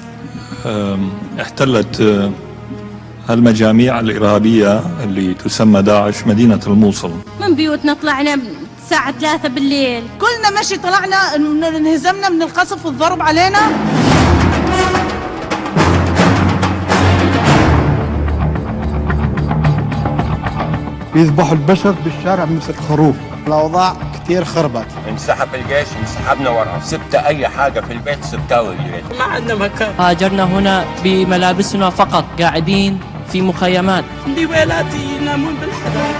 [SPEAKER 10] احتلت آه، هالمجاميع الإرهابية اللي تسمى داعش مدينة الموصل
[SPEAKER 11] من بيوتنا طلعنا الساعة ثلاثة بالليل
[SPEAKER 12] كلنا ماشي طلعنا انهزمنا من القصف والضرب علينا
[SPEAKER 13] يذبحوا البشر بالشارع مثل الخروف
[SPEAKER 14] الأوضاع كتير خربت
[SPEAKER 15] انسحب الجيش انسحبنا ورا سبت اي حاجه في البيت سبتها والجيش
[SPEAKER 16] ما عندنا مكان
[SPEAKER 17] هاجرنا هنا بملابسنا فقط قاعدين في مخيمات
[SPEAKER 16] بويلاتي ينامون بالحدائق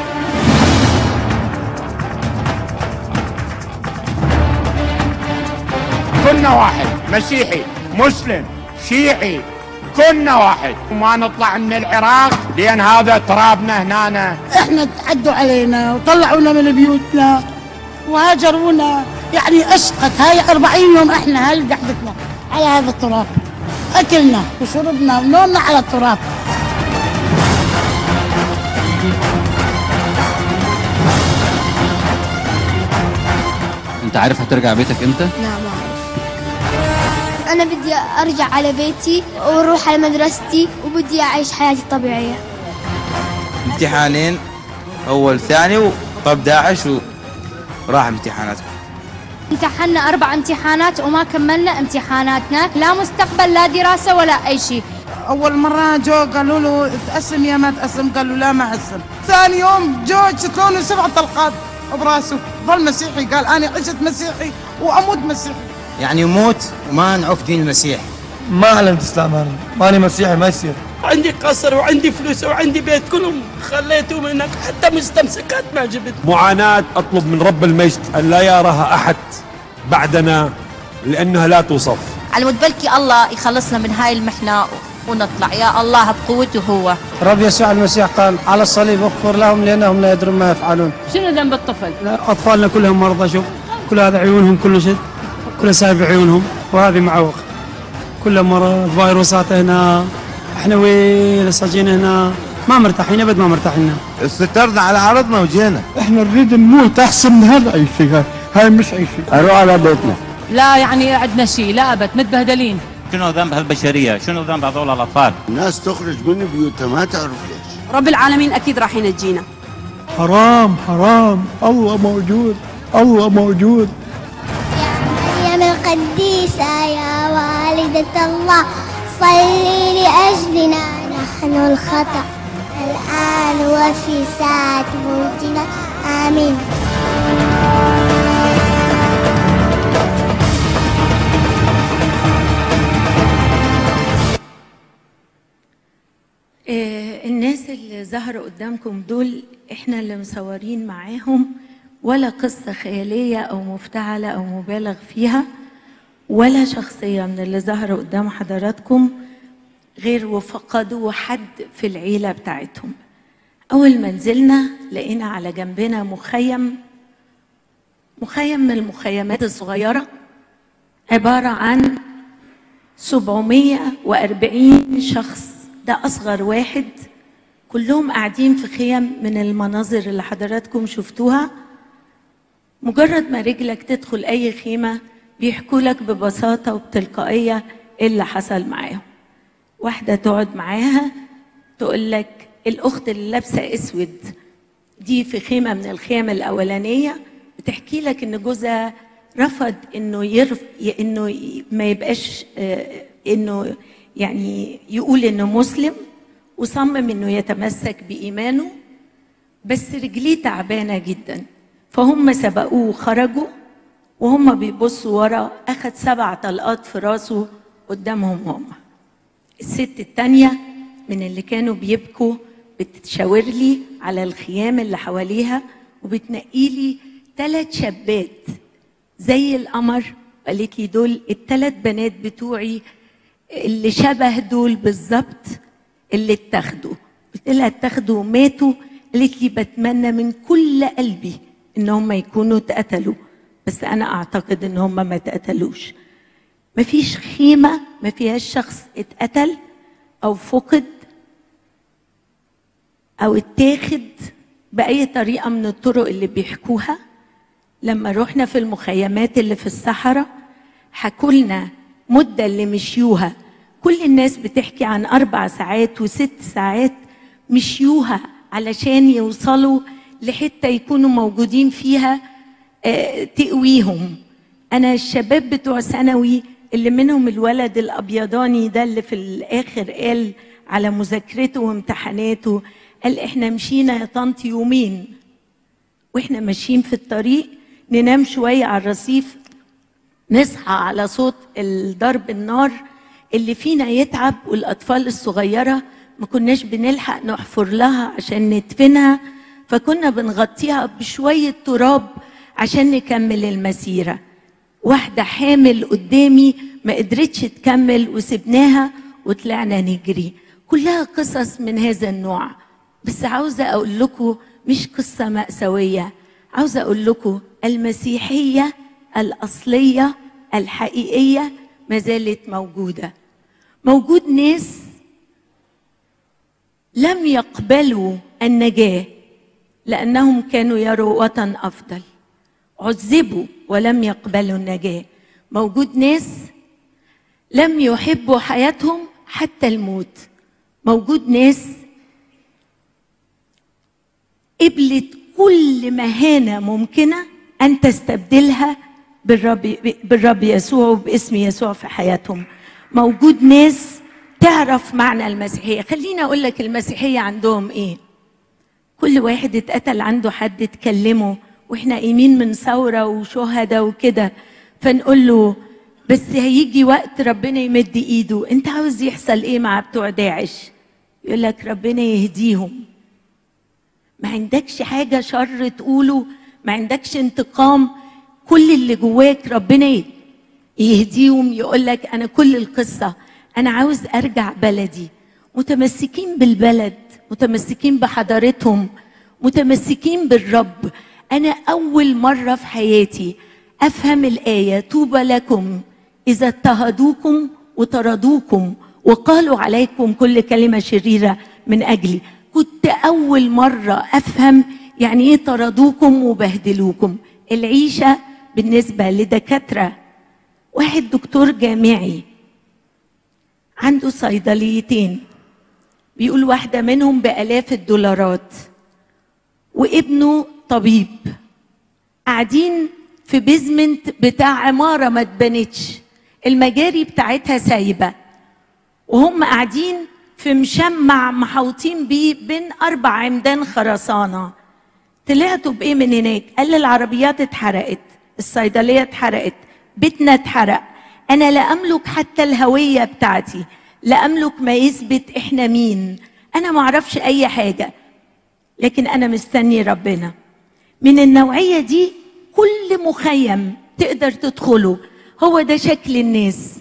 [SPEAKER 3] كنا واحد مسيحي مسلم شيعي كنا واحد وما نطلع من العراق لان هذا ترابنا هنا
[SPEAKER 12] احنا تعدوا علينا وطلعونا من بيوتنا وهاجرونا يعني اشقت هاي 40 يوم احنا هاي قعدتنا على هذا التراب اكلنا وشربنا ونومنا على التراب
[SPEAKER 7] انت عارف هترجع بيتك امتى
[SPEAKER 18] لا ما أعرف أنا بدي أرجع على بيتي وأروح على مدرستي وبدي أعيش حياتي الطبيعية
[SPEAKER 19] امتحانين اول ثاني وطب داعش وراح امتحانات
[SPEAKER 18] امتحنا أربع امتحانات وما كملنا امتحاناتنا لا مستقبل لا دراسة ولا أي شيء
[SPEAKER 12] اول مره جو قالوا له تقسم يا ما تقسم قالوا لا ما اقسم ثاني يوم جو شتلونه سبع طلقات براسه ظل مسيحي قال انا عشت مسيحي واموت مسيحي
[SPEAKER 19] يعني يموت وما نعوف دين المسيح
[SPEAKER 13] ما اعلنت اسلام انا ماني مسيحي ما يصير
[SPEAKER 16] عندي قصر وعندي فلوس وعندي بيت كلهم خليتهم هناك حتى مستمسكات ما جبت
[SPEAKER 20] معاناة أطلب من رب المجد أن لا يراها أحد بعدنا لأنها لا توصف
[SPEAKER 21] على مود بلكي الله يخلصنا من هاي المحنة ونطلع يا الله بقوته هو
[SPEAKER 14] رب يسوع المسيح قال على الصليب اغفر لهم لأنهم لا يدرون ما يفعلون
[SPEAKER 17] شنو ذنب الطفل؟
[SPEAKER 14] أطفالنا كلهم مرضى شوف كل هذا عيونهم كله شد كله سايب عيونهم وهذه معوق كله مرض فيروسات هنا احنا وين ساجين هنا ما مرتاحين ابد ما مرتاحين
[SPEAKER 19] استترنا على عرضنا وجينا
[SPEAKER 13] احنا نريد نموت احسن من هذا اي شيء هاي, هاي مش اي شيء
[SPEAKER 19] اروح على بيتنا
[SPEAKER 17] لا يعني عندنا شيء لا ابد متبهدلين
[SPEAKER 22] شنو ذنب هالبشريه؟ شنو ذنب هذول الاطفال؟
[SPEAKER 23] الناس تخرج من بيوتها ما تعرف ليش
[SPEAKER 24] رب العالمين اكيد راح ينجينا
[SPEAKER 13] حرام حرام الله موجود الله موجود
[SPEAKER 18] مريم القديسة يا والدة الله صلي لأجلنا نحن الخطأ الآن وفي ساعة موتنا آمين
[SPEAKER 9] آه، الناس اللي ظهروا قدامكم دول احنا اللي مصورين معاهم ولا قصة خيالية أو مفتعلة أو مبالغ فيها ولا شخصية من اللي ظهروا قدام حضراتكم غير وفقدوا حد في العيلة بتاعتهم أول ما نزلنا لقينا على جنبنا مخيم مخيم من المخيمات الصغيرة عبارة عن 740 شخص ده أصغر واحد كلهم قاعدين في خيم من المناظر اللي حضراتكم شفتوها مجرد ما رجلك تدخل أي خيمة بيحكوا لك ببساطة وبتلقائية إيه اللي حصل معاهم واحدة تقعد معاها تقول لك الأخت اللي لابسة أسود دي في خيمة من الخيم الأولانية بتحكي لك إن جوزها رفض إنه يرف إنه ي- ما يبقاش آه، إنه يعني يقول إنه مسلم وصمم إنه يتمسك بإيمانه بس رجليه تعبانة جدا فهم سبقوه وخرجوا وهم بيبصوا ورا أخد سبع طلقات في راسه قدامهم هم الست التانية من اللي كانوا بيبكوا بتشاور لي على الخيام اللي حواليها وبتنقي لي ثلاث شابات زي القمر قالت لي دول الثلاث بنات بتوعي اللي شبه دول بالظبط اللي اتاخدوا قلت لها اتاخدوا وماتوا قالت لي بتمنى من كل قلبي ان هم يكونوا اتقتلوا بس انا اعتقد ان هم ما اتقتلوش مفيش خيمه ما فيهاش شخص اتقتل او فقد او اتاخد باي طريقه من الطرق اللي بيحكوها لما رحنا في المخيمات اللي في الصحراء حكوا لنا مدة اللي مشيوها كل الناس بتحكي عن أربع ساعات وست ساعات مشيوها علشان يوصلوا لحتة يكونوا موجودين فيها آه، تقويهم أنا الشباب بتوع ثانوي اللي منهم الولد الأبيضاني ده اللي في الآخر قال على مذاكرته وامتحاناته قال إحنا مشينا يا طنط يومين واحنا ماشيين في الطريق ننام شويه على الرصيف نصحى على صوت ضرب النار اللي فينا يتعب والاطفال الصغيره ما كناش بنلحق نحفر لها عشان ندفنها فكنا بنغطيها بشويه تراب عشان نكمل المسيره واحده حامل قدامي ما قدرتش تكمل وسبناها وطلعنا نجري كلها قصص من هذا النوع بس عاوزه اقول لكم مش قصه ماساويه عاوزه اقول لكم المسيحيه الاصليه الحقيقيه ما زالت موجوده موجود ناس لم يقبلوا النجاه لانهم كانوا يروا وطن افضل عذبوا ولم يقبلوا النجاه موجود ناس لم يحبوا حياتهم حتى الموت موجود ناس قبلت كل مهانه ممكنه ان تستبدلها بالرب بالرب يسوع وباسم يسوع في حياتهم موجود ناس تعرف معنى المسيحيه خليني اقول لك المسيحيه عندهم ايه كل واحد اتقتل عنده حد تكلمه واحنا قايمين من ثوره وشهداء وكده فنقول له بس هيجي وقت ربنا يمد ايده انت عاوز يحصل ايه مع بتوع داعش يقول لك ربنا يهديهم ما عندكش حاجة شر تقوله ما عندكش انتقام كل اللي جواك ربنا يهديهم يقول لك أنا كل القصة أنا عاوز أرجع بلدي متمسكين بالبلد متمسكين بحضارتهم متمسكين بالرب أنا أول مرة في حياتي أفهم الآية طوبى لكم إذا اضطهدوكم وطردوكم وقالوا عليكم كل كلمة شريرة من أجلي كنت أول مرة أفهم يعني إيه طردوكم وبهدلوكم العيشة بالنسبة لدكاترة واحد دكتور جامعي عنده صيدليتين بيقول واحدة منهم بآلاف الدولارات وابنه طبيب قاعدين في بيزمنت بتاع عمارة ما اتبنتش المجاري بتاعتها سايبة وهم قاعدين في مشمع محوطين بيه بين أربع عمدان خرسانة طلعتوا بإيه من هناك؟ قال لي العربيات اتحرقت الصيدلية اتحرقت بيتنا اتحرق أنا لا أملك حتى الهوية بتاعتي لا أملك ما يثبت إحنا مين أنا ما أعرفش أي حاجة لكن أنا مستني ربنا من النوعية دي كل مخيم تقدر تدخله هو ده شكل الناس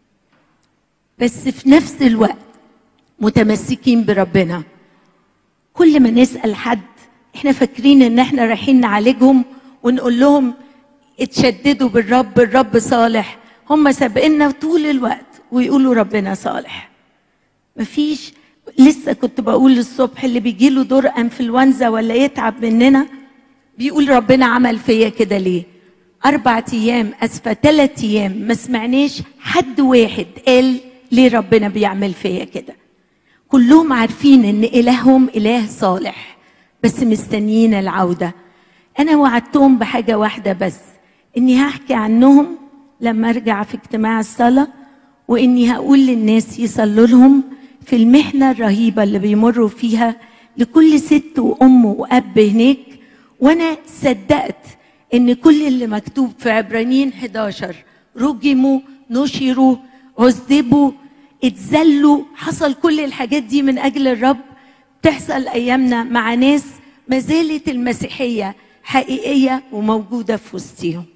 [SPEAKER 9] بس في نفس الوقت متمسكين بربنا كل ما نسأل حد احنا فاكرين ان احنا رايحين نعالجهم ونقول لهم اتشددوا بالرب الرب صالح هم سابقنا طول الوقت ويقولوا ربنا صالح مفيش لسه كنت بقول الصبح اللي بيجي له دور انفلونزا ولا يتعب مننا بيقول ربنا عمل فيا كده ليه أربع أيام أسفة ثلاث أيام ما سمعناش حد واحد قال ليه ربنا بيعمل فيا كده كلهم عارفين ان الههم اله صالح بس مستنيين العوده انا وعدتهم بحاجه واحده بس اني هحكي عنهم لما ارجع في اجتماع الصلاه واني هقول للناس يصلوا لهم في المحنه الرهيبه اللي بيمروا فيها لكل ست وام واب هناك وانا صدقت ان كل اللي مكتوب في عبرانيين 11 رجموا نشروا عذبوا اتذلوا حصل كل الحاجات دي من اجل الرب تحصل ايامنا مع ناس ما زالت المسيحيه حقيقيه وموجوده في وسطهم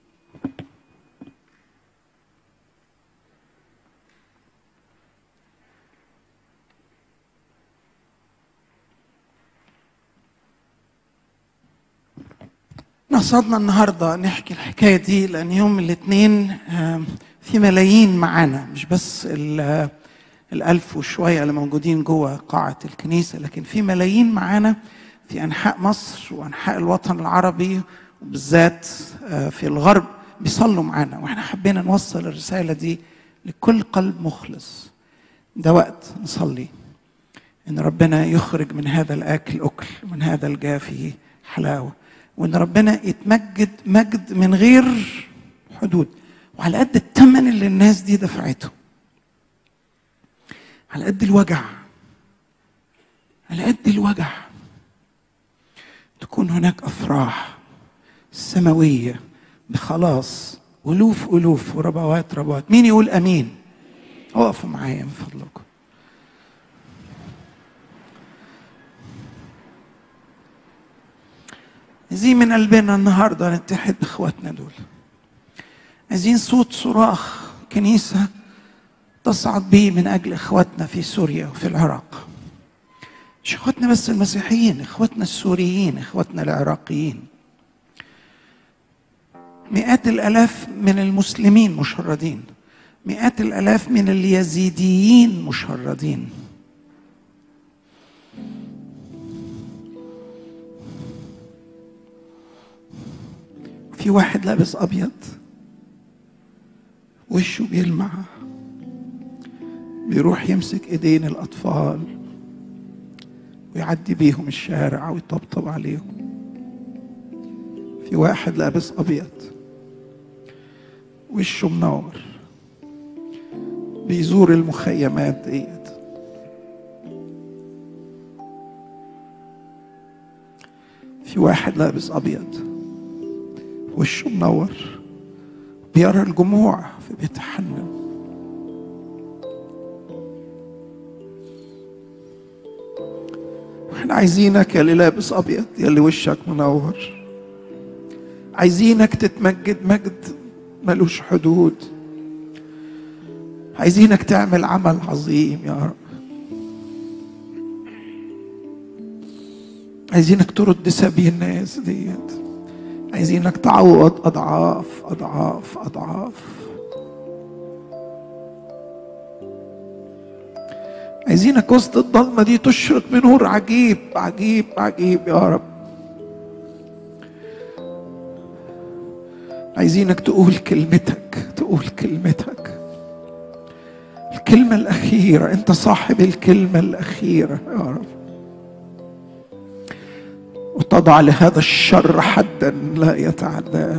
[SPEAKER 4] نصدنا النهارده نحكي الحكايه دي لان يوم الاثنين في ملايين معانا مش بس ال- الألف وشوية اللي موجودين جوه قاعة الكنيسة لكن في ملايين معانا في أنحاء مصر وأنحاء الوطن العربي وبالذات آه، في الغرب بيصلوا معانا واحنا حبينا نوصل الرسالة دي لكل قلب مخلص ده وقت نصلي ان ربنا يخرج من هذا الاكل اكل من هذا الجافي حلاوه وان ربنا يتمجد مجد من غير حدود وعلى قد الثمن اللي الناس دي دفعته على قد الوجع على قد الوجع تكون هناك افراح سماويه بخلاص الوف الوف وربوات ربوات مين يقول امين اقفوا معايا من فضلكم عايزين من قلبنا النهارده نتحد باخواتنا دول عايزين صوت صراخ كنيسه تصعد به من اجل اخواتنا في سوريا وفي العراق مش اخواتنا بس المسيحيين اخواتنا السوريين اخواتنا العراقيين مئات الالاف من المسلمين مشردين مئات الالاف من اليزيديين مشردين في واحد لابس ابيض وشه بيلمع بيروح يمسك ايدين الاطفال ويعدي بيهم الشارع ويطبطب عليهم في واحد لابس ابيض وشه منور بيزور المخيمات ديت في واحد لابس ابيض وشه منور بيرى الجموع فبيتحنن احنا عايزينك يا اللي لابس ابيض يا اللي وشك منور عايزينك تتمجد مجد ملوش حدود عايزينك تعمل عمل عظيم يا رب عايزينك ترد سبي الناس ديت عايزينك تعوض اضعاف اضعاف اضعاف عايزينك وسط الضلمه دي تشرق بنور عجيب عجيب عجيب يا رب عايزينك تقول كلمتك تقول كلمتك الكلمة الأخيرة أنت صاحب الكلمة الأخيرة يا رب وتضع لهذا الشر حدا لا يتعداه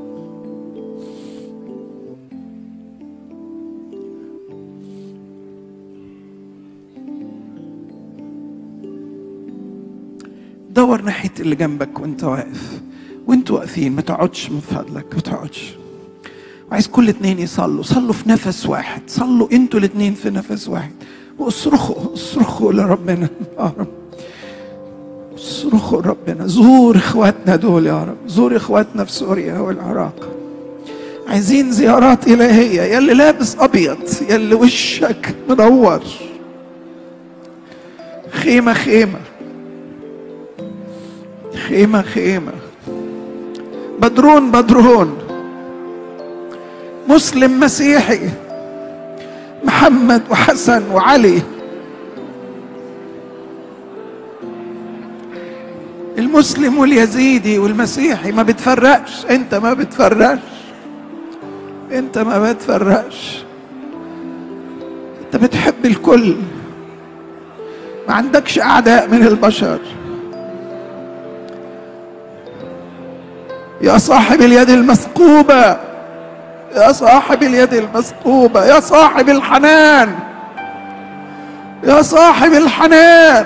[SPEAKER 4] دور ناحية اللي جنبك وانت واقف وانتوا واقفين ما تقعدش من فضلك ما تقعدش عايز كل اتنين يصلوا صلوا في نفس واحد صلوا انتوا الاتنين في نفس واحد واصرخوا اصرخوا لربنا يا رب اصرخوا لربنا زور اخواتنا دول يا رب زور اخواتنا في سوريا والعراق عايزين زيارات إلهية يا اللي لابس أبيض يا اللي وشك منور خيمة خيمة خيمة خيمة بدرون بدرون مسلم مسيحي محمد وحسن وعلي المسلم واليزيدي والمسيحي ما بتفرقش انت ما بتفرقش انت ما بتفرقش انت بتحب الكل ما عندكش اعداء من البشر يا صاحب اليد المثقوبه يا صاحب اليد المثقوبة يا صاحب الحنان يا صاحب الحنان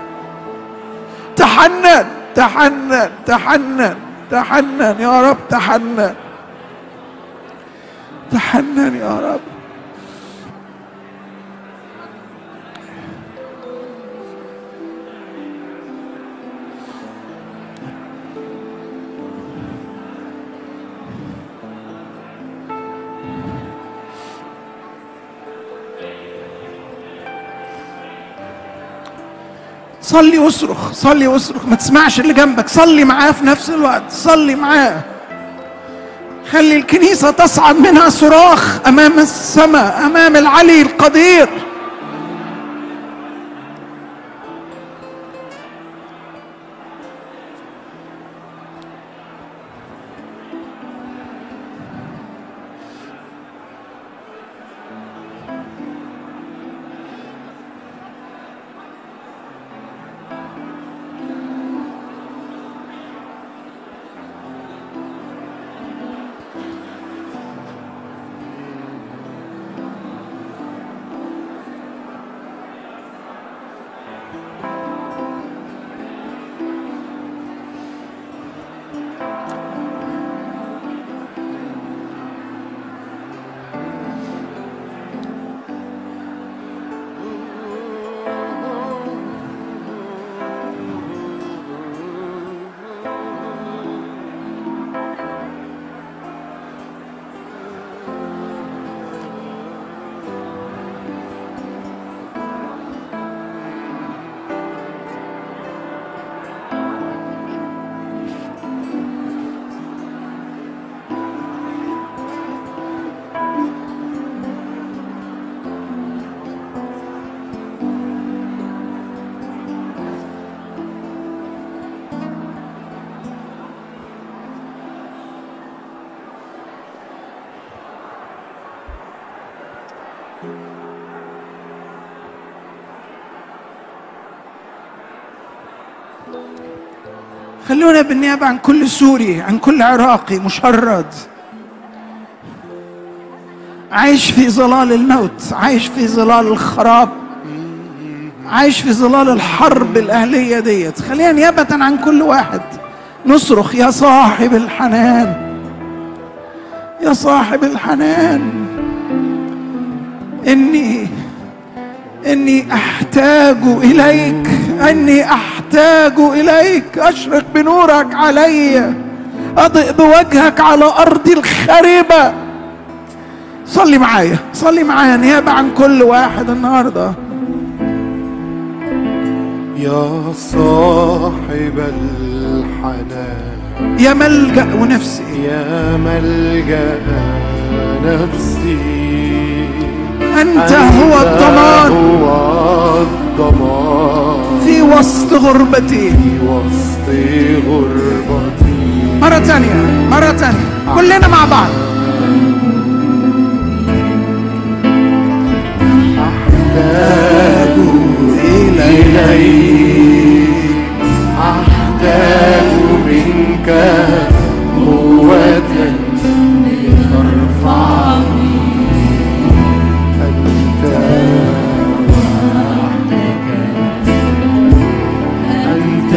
[SPEAKER 4] تحنن تحنن تحنن تحنن يا رب تحنن تحنن يا رب صلي واصرخ صلي واصرخ ما تسمعش اللي جنبك صلي معاه في نفس الوقت صلي معاه خلي الكنيسة تصعد منها صراخ أمام السماء أمام العلي القدير خلونا بالنيابة عن كل سوري عن كل عراقي مشرد عايش في ظلال الموت عايش في ظلال الخراب عايش في ظلال الحرب الأهلية ديت خلينا نيابة عن كل واحد نصرخ يا صاحب الحنان يا صاحب الحنان إني إني أحتاج إليك أني أحتاج إليك أشرق بنورك علي أضئ بوجهك على أرضي الخربة صلي معايا صلي معايا نيابة عن كل واحد النهارده
[SPEAKER 8] يا صاحب الحنان
[SPEAKER 4] يا ملجأ ونفسي
[SPEAKER 8] يا ملجأ نفسي
[SPEAKER 4] أنت هو الضمان
[SPEAKER 8] هو الضمان
[SPEAKER 4] في وسط غربتي
[SPEAKER 8] في وسط غربتي
[SPEAKER 4] مرة تانية مرة تانية كلنا مع بعض
[SPEAKER 8] أحتاج إليك أحتاج منك قوة لترفعني أنت وحدك أنت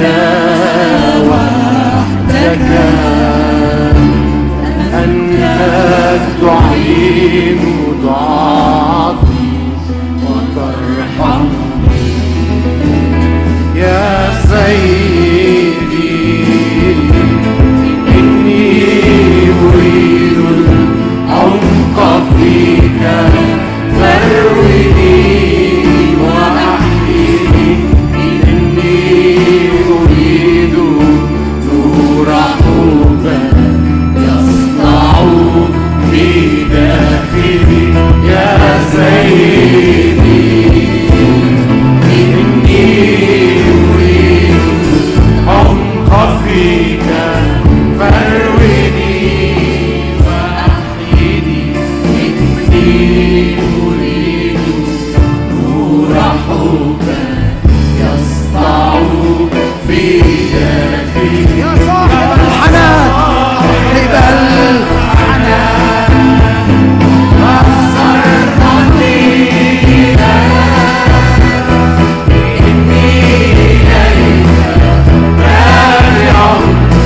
[SPEAKER 8] وحدك أنت تعين ضعفي وترحمني يا سيدي إني أريد العمق فيك فارويني وأحييني إني أريد نور حبك يصنع في داخلي يا سيدي إني أريد عمق فيك فارويني وأحييني إني أريد نور حبك يسطع في داخلي
[SPEAKER 4] يا صاحب الحنان صاحب الحنان
[SPEAKER 8] إني إليك راجع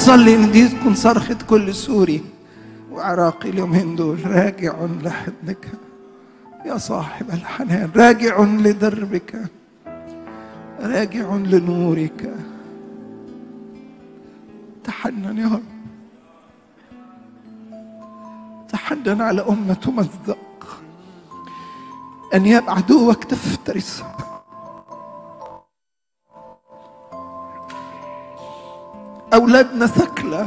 [SPEAKER 4] بصلي ان دي تكون صرخة كل سوري وعراقي اليومين دول راجع لحضنك يا صاحب الحنان راجع لدربك راجع لنورك تحنن يا رب تحنن على أمة تمزق أنياب عدوك تفترس أولادنا ثكلى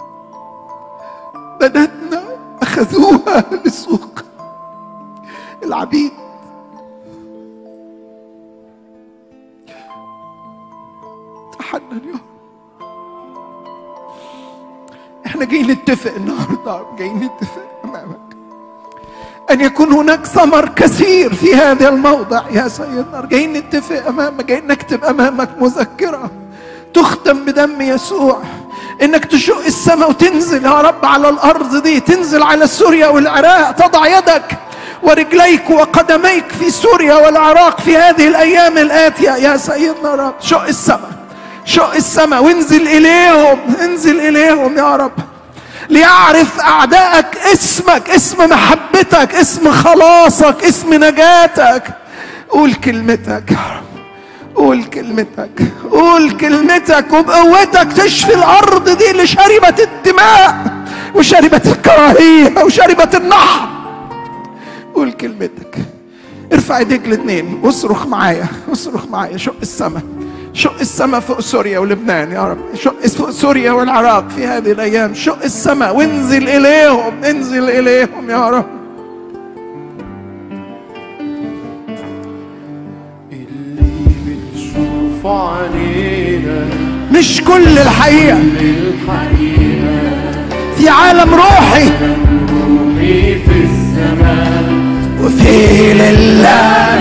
[SPEAKER 4] بناتنا أخذوها لسوق العبيد تحنن يا رب احنا جايين نتفق النهارده جايين نتفق امامك ان يكون هناك ثمر كثير في هذا الموضع يا سيدنا جايين نتفق امامك جايين نكتب امامك مذكره تختم بدم يسوع انك تشق السماء وتنزل يا رب على الارض دي تنزل على سوريا والعراق تضع يدك ورجليك وقدميك في سوريا والعراق في هذه الايام الاتيه يا سيدنا رب شق السماء شق السماء وانزل اليهم انزل اليهم يا رب ليعرف اعدائك اسمك اسم محبتك اسم خلاصك اسم نجاتك قول كلمتك يا رب قول كلمتك قول كلمتك وبقوتك تشفي الارض دي اللي شربت الدماء وشربت الكراهيه وشربت النحر قول كلمتك ارفع ايديك الاثنين واصرخ معايا اصرخ معايا شق السماء شق السماء فوق سوريا ولبنان يا رب شق فوق سوريا والعراق في هذه الايام شق السماء وانزل اليهم انزل اليهم يا رب
[SPEAKER 1] شوف علينا
[SPEAKER 4] مش كل الحقيقه
[SPEAKER 1] الحقيقة
[SPEAKER 4] في عالم روحي
[SPEAKER 1] روحي في السماء
[SPEAKER 4] وفي لله